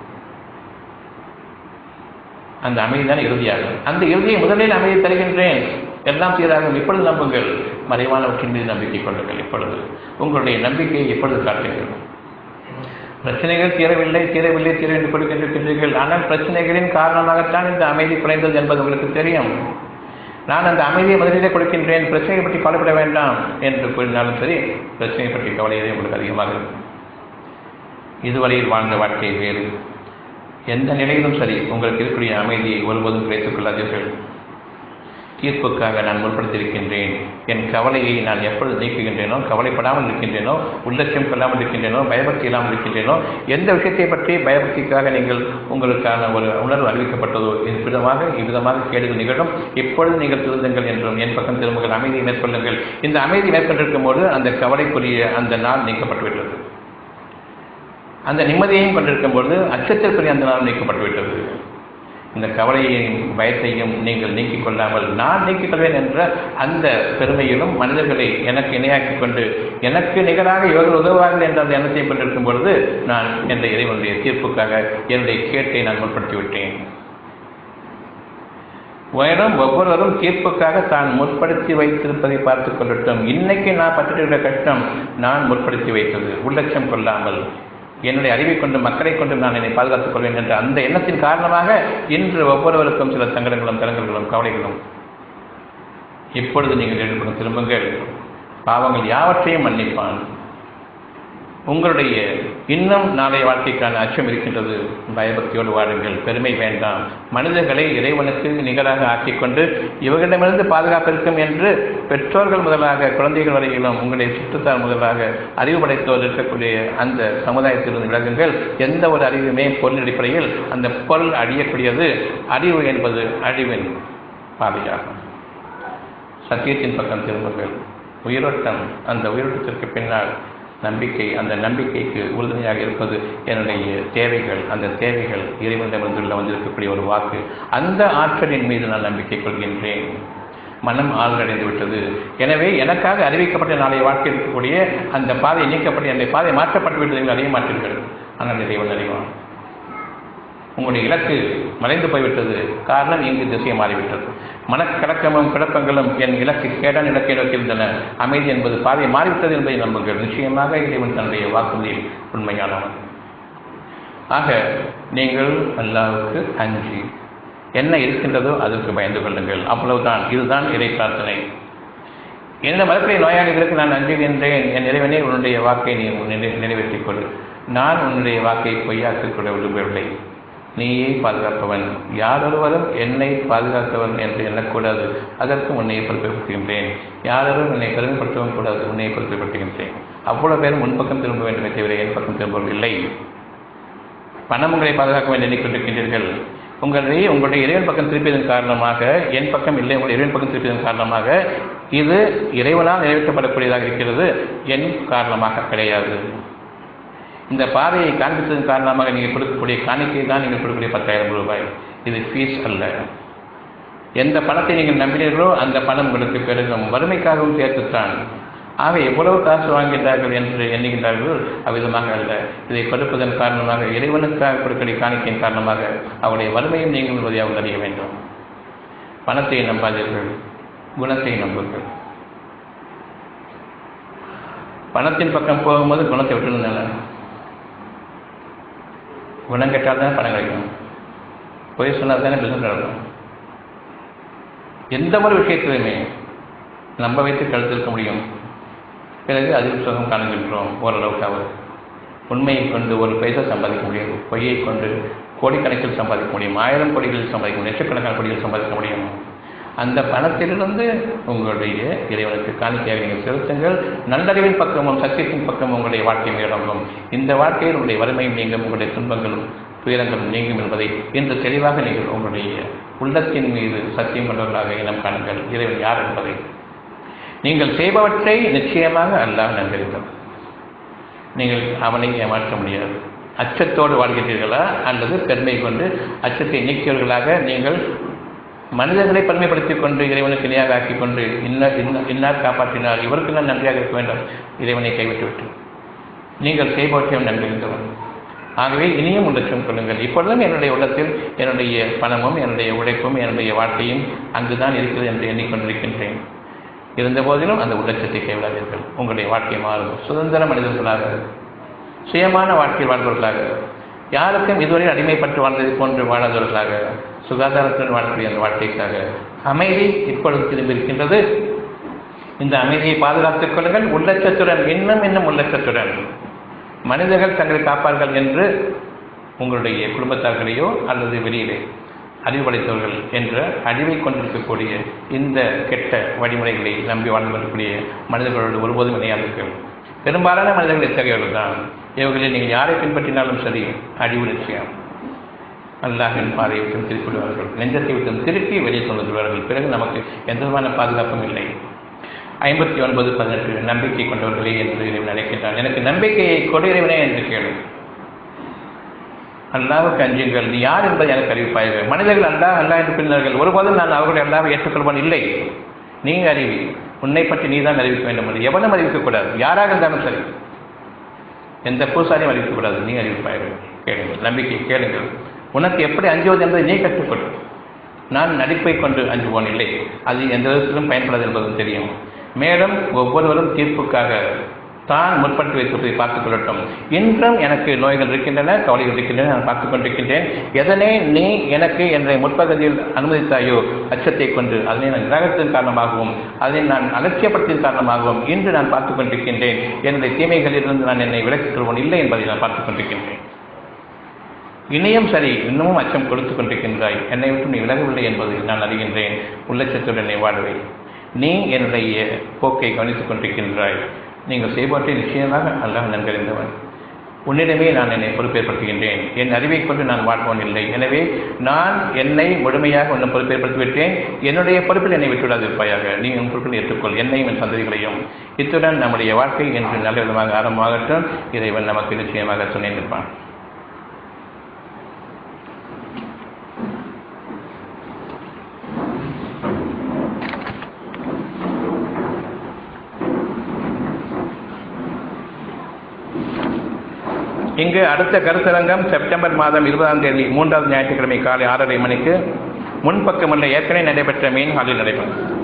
S1: அந்த அமைதி தான் இறுதியாகும் அந்த இறுதியை முதலில் அமைதி தருகின்றேன் எல்லாம் சீராகும் இப்பொழுது நம்புங்கள் மறைவானவற்றின் மீது நம்பிக்கை கொள்ளுங்கள் இப்பொழுது உங்களுடைய நம்பிக்கையை இப்பொழுது காட்டுங்கள் பிரச்சனைகள் தீரவில்லை தீரவில்லை தீர என்று கொடுக்கின்றிருக்கின்றீர்கள் ஆனால் பிரச்சனைகளின் காரணமாகத்தான் இந்த அமைதி குறைந்தது என்பது உங்களுக்கு தெரியும் நான் அந்த அமைதியை முதலிலே கொடுக்கின்றேன் பிரச்சனையை பற்றி கவலைப்பட வேண்டாம் என்று கூறினாலும் சரி பிரச்சனையை பற்றி கவலையே உங்களுக்கு அதிகமாக இருக்கும் இதுவரையில் வாழ்ந்த வாழ்க்கை வேறு எந்த நிலையிலும் சரி உங்களுக்கு இருக்கக்கூடிய அமைதியை ஒருபோதும் கிடைத்துக் கொள்ளாதீர்கள் தீர்ப்புக்காக நான் முற்படுத்தியிருக்கின்றேன் என் கவலையை நான் எப்பொழுது நீக்குகின்றேனோ கவலைப்படாமல் இருக்கின்றேனோ உள்ளட்சம் கொள்ளாமல் இருக்கின்றேனோ பயபக்தி இல்லாமல் இருக்கின்றேனோ எந்த விஷயத்தை பற்றி பயபக்திக்காக நீங்கள் உங்களுக்கான ஒரு உணர்வு அறிவிக்கப்பட்டதோ இவ்விதமாக இவ்விதமாக கேடுகள் நிகழும் இப்பொழுது நீங்கள் திருந்துங்கள் என்றும் என் பக்கம் திரும்புங்கள் அமைதியை மேற்கொள்ளுங்கள் இந்த அமைதி மேற்கொண்டிருக்கும் போது அந்த கவலைக்குரிய அந்த நாள் நீக்கப்பட்டுவிட்டது அந்த நிம்மதியையும் கொண்டிருக்கும் பொழுது அச்சத்திற்குரிய அந்த நாள் நீக்கப்பட்டுவிட்டது இந்த கவலையையும் பயத்தையும் நீங்கள் நீக்கிக் கொள்ளாமல் நான் நீக்கிக் கொள்வேன் என்ற அந்த பெருமையிலும் மனிதர்களை எனக்கு இணையாக்கிக் கொண்டு எனக்கு நிகராக இவர்கள் உதவுவார்கள் என்ற அந்த எண்ணத்தை கொண்டிருக்கும் பொழுது நான் என்ற இறைவனுடைய தீர்ப்புக்காக என்னுடைய கேட்டை நான் முற்படுத்தி விட்டேன் மேலும் ஒவ்வொருவரும் தீர்ப்புக்காக தான் முற்படுத்தி வைத்திருப்பதை பார்த்துக் கொள்ளட்டும் இன்னைக்கு நான் பட்டிருக்கிற கஷ்டம் நான் முற்படுத்தி வைத்தது உள்ளட்சம் கொள்ளாமல் என்னுடைய அறிவை கொண்டு மக்களை கொண்டு நான் என்னை பாதுகாத்துக் கொள்வேன் என்ற அந்த எண்ணத்தின் காரணமாக இன்று ஒவ்வொருவருக்கும் சில சங்கடங்களும் தரங்களும் கவலைகளும் இப்பொழுது நீங்கள் ஈடுபடும் திரும்புங்கள் பாவங்கள் யாவற்றையும் மன்னிப்பான் உங்களுடைய இன்னும் நாளைய வாழ்க்கைக்கான அச்சம் இருக்கின்றது பயபக்தியோடு வாழுங்கள் பெருமை வேண்டாம் மனிதர்களை இறைவனுக்கு நிகராக ஆக்கிக்கொண்டு இவர்களிடமிருந்து பாதுகாப்பு இருக்கும் என்று பெற்றோர்கள் முதலாக குழந்தைகள் வரையிலும் உங்களுடைய சுற்றுத்தார் முதலாக அறிவு படைத்தோர் இருக்கக்கூடிய அந்த சமுதாயத்திலிருந்து விலகுங்கள் எந்த ஒரு அறிவுமே பொருள் அடிப்படையில் அந்த பொருள் அழியக்கூடியது அறிவு என்பது அழிவின் பாதையாகும் சத்தியத்தின் பக்கம் திரும்புங்கள் உயிரோட்டம் அந்த உயிரோட்டத்திற்கு பின்னால் நம்பிக்கை அந்த நம்பிக்கைக்கு உறுதுணையாக இருப்பது என்னுடைய தேவைகள் அந்த தேவைகள் இறைவனிடமிருந்துள்ள வந்திருக்கக்கூடிய ஒரு வாக்கு அந்த ஆற்றலின் மீது நான் நம்பிக்கை கொள்கின்றேன் மனம் ஆழ்வடைந்து விட்டது எனவே எனக்காக அறிவிக்கப்பட்ட நாளைய வாழ்க்கை இருக்கக்கூடிய அந்த பாதை நீக்கப்பட்டு என்னுடைய பாதை மாற்றப்பட்டு விட்டது என்று அறிய மாட்டீர்கள் ஆனால் இறைவன் அறிவான் உங்களுடைய இலக்கு மறைந்து போய்விட்டது காரணம் இங்கு திசை மாறிவிட்டது மனக்கலக்கமும் குழப்பங்களும் என் இலக்கு கேடான இலக்கை நோக்கியிருந்தன அமைதி என்பது பாதை மாறிவிட்டது என்பதை நம்புங்கள் நிச்சயமாக இறைவன் தன்னுடைய வாக்குறுதியில் உண்மையானவன் ஆக நீங்கள் அல்லாவுக்கு அஞ்சி என்ன இருக்கின்றதோ அதற்கு பயந்து கொள்ளுங்கள் அவ்வளவுதான் இதுதான் இறை பிரார்த்தனை என்னிட மரத்திலே நோயாளிகளுக்கு நான் அஞ்சுகின்றேன் என் இறைவனே உன்னுடைய வாக்கை நீ நிறை நிறைவேற்றிக் கொள் நான் உன்னுடைய வாக்கை பொய்யாக்கிக் கொள்ள விரும்பவில்லை நீயே பாதுகாப்பவன் யாரொருவரும் என்னை பாதுகாத்தவன் என்று எண்ணக்கூடாது அதற்கு உன்னை பொறுப்பேற்றுகின்றேன் யாரொரும் என்னை பெருமைப்படுத்தவும் கூடாது உன்னை பொறுப்பேற்றுகின்றேன் அவ்வளவு பேரும் முன்பக்கம் திரும்ப வேண்டுமே தவிர என் பக்கம் திரும்பவில்லை பணம் உங்களை பாதுகாக்க வேண்டும் எண்ணிக்கொண்டிருக்கின்றீர்கள் உங்களை உங்களுடைய இறைவன் பக்கம் திருப்பியதன் காரணமாக என் பக்கம் இல்லை உங்களுடைய இறைவன் பக்கம் திருப்பியதன் காரணமாக இது இறைவனால் நிறைவேற்றப்படக்கூடியதாக இருக்கிறது என் காரணமாக கிடையாது இந்த பாதையை காண்பித்ததன் காரணமாக நீங்கள் கொடுக்கக்கூடிய காணிக்கை தான் நீங்கள் கொடுக்கக்கூடிய பத்தாயிரம் ரூபாய் இது ஃபீஸ் அல்ல எந்த பணத்தை நீங்கள் நம்பினீர்களோ அந்த பணம் உங்களுக்கு பெருகும் வறுமைக்காகவும் சேர்த்துத்தான் ஆக எவ்வளவு காசு வாங்கின்றார்கள் என்று எண்ணுகின்றார்கள் அவ்விதமாக அல்ல இதை கொடுப்பதன் காரணமாக இறைவனுக்காக கொடுக்கக்கூடிய காணிக்கையின் காரணமாக அவருடைய வறுமையும் நீங்கள் என்பதை அவர் அறிய வேண்டும் பணத்தை நம்பாதீர்கள் குணத்தை நம்புங்கள் பணத்தின் பக்கம் போகும்போது குணத்தை விட்டுருந்தாங்க குணம் கெட்டால் தான் பணம் கிடைக்கும் பொய் சொன்னால் தானே பிஸ்னஸ் நடக்கும் எந்த ஒரு விஷயத்திலுமே நம்ப வைத்து கழுத்திருக்க முடியும் பிறகு அதில் சுகம் காணுகின்றோம் ஓரளவுக்காவது உண்மையை கொண்டு ஒரு பைசா சம்பாதிக்க முடியும் பொய்யை கொண்டு கோடிக்கணக்கில் சம்பாதிக்க முடியும் ஆயிரம் கோடிகளில் சம்பாதிக்க முடியும் லட்சக்கணக்கான கோடிகளில் சம்பாதிக்க முடியும் அந்த பணத்திலிருந்து உங்களுடைய இறைவனுக்கு காணிக்கையாக நீங்கள் செலுத்துங்கள் நல்லறிவின் பக்கமும் சத்தியத்தின் பக்கமும் உங்களுடைய வாழ்க்கை மேலங்கும் இந்த வாழ்க்கையில் உங்களுடைய வறுமையும் நீங்கும் உங்களுடைய துன்பங்களும் துயரங்களும் நீங்கும் என்பதை இன்று தெளிவாக நீங்கள் உங்களுடைய உள்ளத்தின் மீது சத்தியம் கொண்டவர்களாக இனம் காணுங்கள் இறைவன் யார் என்பதை நீங்கள் செய்பவற்றை நிச்சயமாக அல்லாஹ் நன்றிருங்கள் நீங்கள் அவனை ஏமாற்ற முடியாது அச்சத்தோடு வாழ்கிறீர்களா அல்லது பெருமை கொண்டு அச்சத்தை நீக்கியவர்களாக நீங்கள் மனிதர்களை பெருமைப்படுத்திக் கொண்டு இறைவனுக்கு இணையாக ஆக்கிக் கொண்டு இன்ன இன்ன இன்னார் காப்பாற்றினார் இவருக்கு நான் நன்றியாக இருக்க வேண்டும் இறைவனை கைவிட்டுவிட்டு நீங்கள் செய்பவற்றையும் நன்றிருந்தவன் ஆகவே இனியும் உள்ளட்சம் கொள்ளுங்கள் இப்பொழுதும் என்னுடைய உள்ளத்தில் என்னுடைய பணமும் என்னுடைய உழைப்பும் என்னுடைய வாழ்க்கையும் அங்குதான் இருக்கிறது என்று எண்ணிக்கொண்டிருக்கின்றேன் இருந்த போதிலும் அந்த உள்ளட்சத்தை கைவிடாதீர்கள் உங்களுடைய வாழ்க்கை மாறும் சுதந்திர மனிதர்களாக சுயமான வாழ்க்கை வாழ்பவர்களாக யாருக்கும் இதுவரை அடிமைப்பட்டு வாழ்ந்ததை போன்று வாழாதவர்களாக சுகாதாரத்துடன் வாழக்கூடிய அந்த வாழ்க்கைக்காக அமைதி இப்பொழுது திரும்பி இருக்கின்றது இந்த அமைதியை பாதுகாத்துக் கொள்ளுங்கள் உள்ளச்சத்துடன் இன்னும் இன்னும் உள்ளச்சத்துடன் மனிதர்கள் தங்களை காப்பார்கள் என்று உங்களுடைய குடும்பத்தார்களையோ அல்லது வெளியிலே அறிவு படைத்தவர்கள் என்ற அழிவை கொண்டிருக்கக்கூடிய இந்த கெட்ட வழிமுறைகளை நம்பி வாழ்ந்து கொள்ளக்கூடிய மனிதர்களோடு ஒருபோதும் இணையாதீர்கள் பெரும்பாலான மனிதர்கள் இத்தகையவர்கள் தான் இவர்களில் நீங்கள் யாரை பின்பற்றினாலும் சரி அழிவு நிச்சயம் அல்லாஹின் பாதையை விட்டும் திருப்பி விடுவார்கள் நெஞ்சத்தை விட்டும் திருப்பி வெளியே கொண்டு வருவார்கள் பிறகு நமக்கு எந்த விதமான பாதுகாப்பும் இல்லை ஐம்பத்தி ஒன்பது பதினெட்டு நம்பிக்கை கொண்டவர்களே என்று இறைவன் அழைக்கின்றான் எனக்கு நம்பிக்கையை கொடு இறைவனே என்று கேளு அல்லாவுக்கு அஞ்சுங்கள் நீ யார் என்பதை எனக்கு அறிவிப்பாயாக மனிதர்கள் அல்லாஹ் அல்லாஹ் என்று பின்னார்கள் ஒருபோதும் நான் அவர்களை அல்லாவை ஏற்றுக்கொள்வான் இல்லை நீங்க அறிவி உன்னை பற்றி நீ தான் அறிவிக்க வேண்டும் என்று எவனும் அறிவிக்கக்கூடாது யாராக இருந்தாலும் சரி எந்த பூசாரியும் அறிவிக்கக்கூடாது நீ அறிவிப்பாயாக கேளுங்கள் நம்பிக்கை கேளுங்கள் உனக்கு எப்படி அஞ்சுவது என்பதை நீ கற்றுக்கொள் நான் நடிப்பை கொண்டு அஞ்சுவோன் இல்லை அது எந்த விதத்திலும் பயன்படாது என்பதும் தெரியும் மேலும் ஒவ்வொருவரும் தீர்ப்புக்காக தான் முற்பட்டு வைத்திருப்பதை பார்த்துக் கொள்ளட்டும் இன்றும் எனக்கு நோய்கள் இருக்கின்றன கவலைகள் இருக்கின்றன நான் பார்த்துக் கொண்டிருக்கின்றேன் எதனை நீ எனக்கு என்னை முற்பகுதியில் அனுமதித்தாயோ அச்சத்தை கொண்டு அதனை நான் நிராகரித்ததன் காரணமாகவும் அதை நான் அலட்சியப்படுத்தியதன் காரணமாகவும் இன்று நான் பார்த்துக் கொண்டிருக்கின்றேன் என்னுடைய தீமைகளிலிருந்து நான் என்னை விலக்கிக் கொள்வோன் இல்லை என்பதை நான் பார்த்துக் கொண்டிருக்கின்றேன் இனியும் சரி இன்னமும் அச்சம் கொடுத்து கொண்டிருக்கின்றாய் என்னை விட்டு நீ விலகவில்லை என்பதை நான் அறிகின்றேன் உள்ளச்சத்துடன் என்னை வாழவை நீ என்னுடைய போக்கை கவனித்துக் கொண்டிருக்கின்றாய் நீங்கள் செய்வற்றை நிச்சயமாக அல்லாஹ் நன்கறிந்தவன் உன்னிடமே நான் என்னை பொறுப்பேற்படுத்துகின்றேன் என் அறிவை கொண்டு நான் வாழ்வோன் இல்லை எனவே நான் என்னை முழுமையாக உன்னை பொறுப்பேற்படுத்திவிட்டேன் என்னுடைய பொறுப்பில் என்னை விட்டுவிடாது இருப்பாயாக நீ உன் பொறுப்பில் ஏற்றுக்கொள் என்னையும் என் சந்ததிகளையும் இத்துடன் நம்முடைய வாழ்க்கை என்று நல்ல விதமாக ஆரம்பமாகட்டும் இறைவன் நமக்கு நிச்சயமாக துணை நிற்பான் இங்கு அடுத்த கருத்தரங்கம் செப்டம்பர் மாதம் இருபதாம் தேதி மூன்றாவது ஞாயிற்றுக்கிழமை காலை ஆறரை மணிக்கு முன்பக்கமுள்ள ஏற்கனவே நடைபெற்ற மெயின் ஹாலில் நடைபெறும்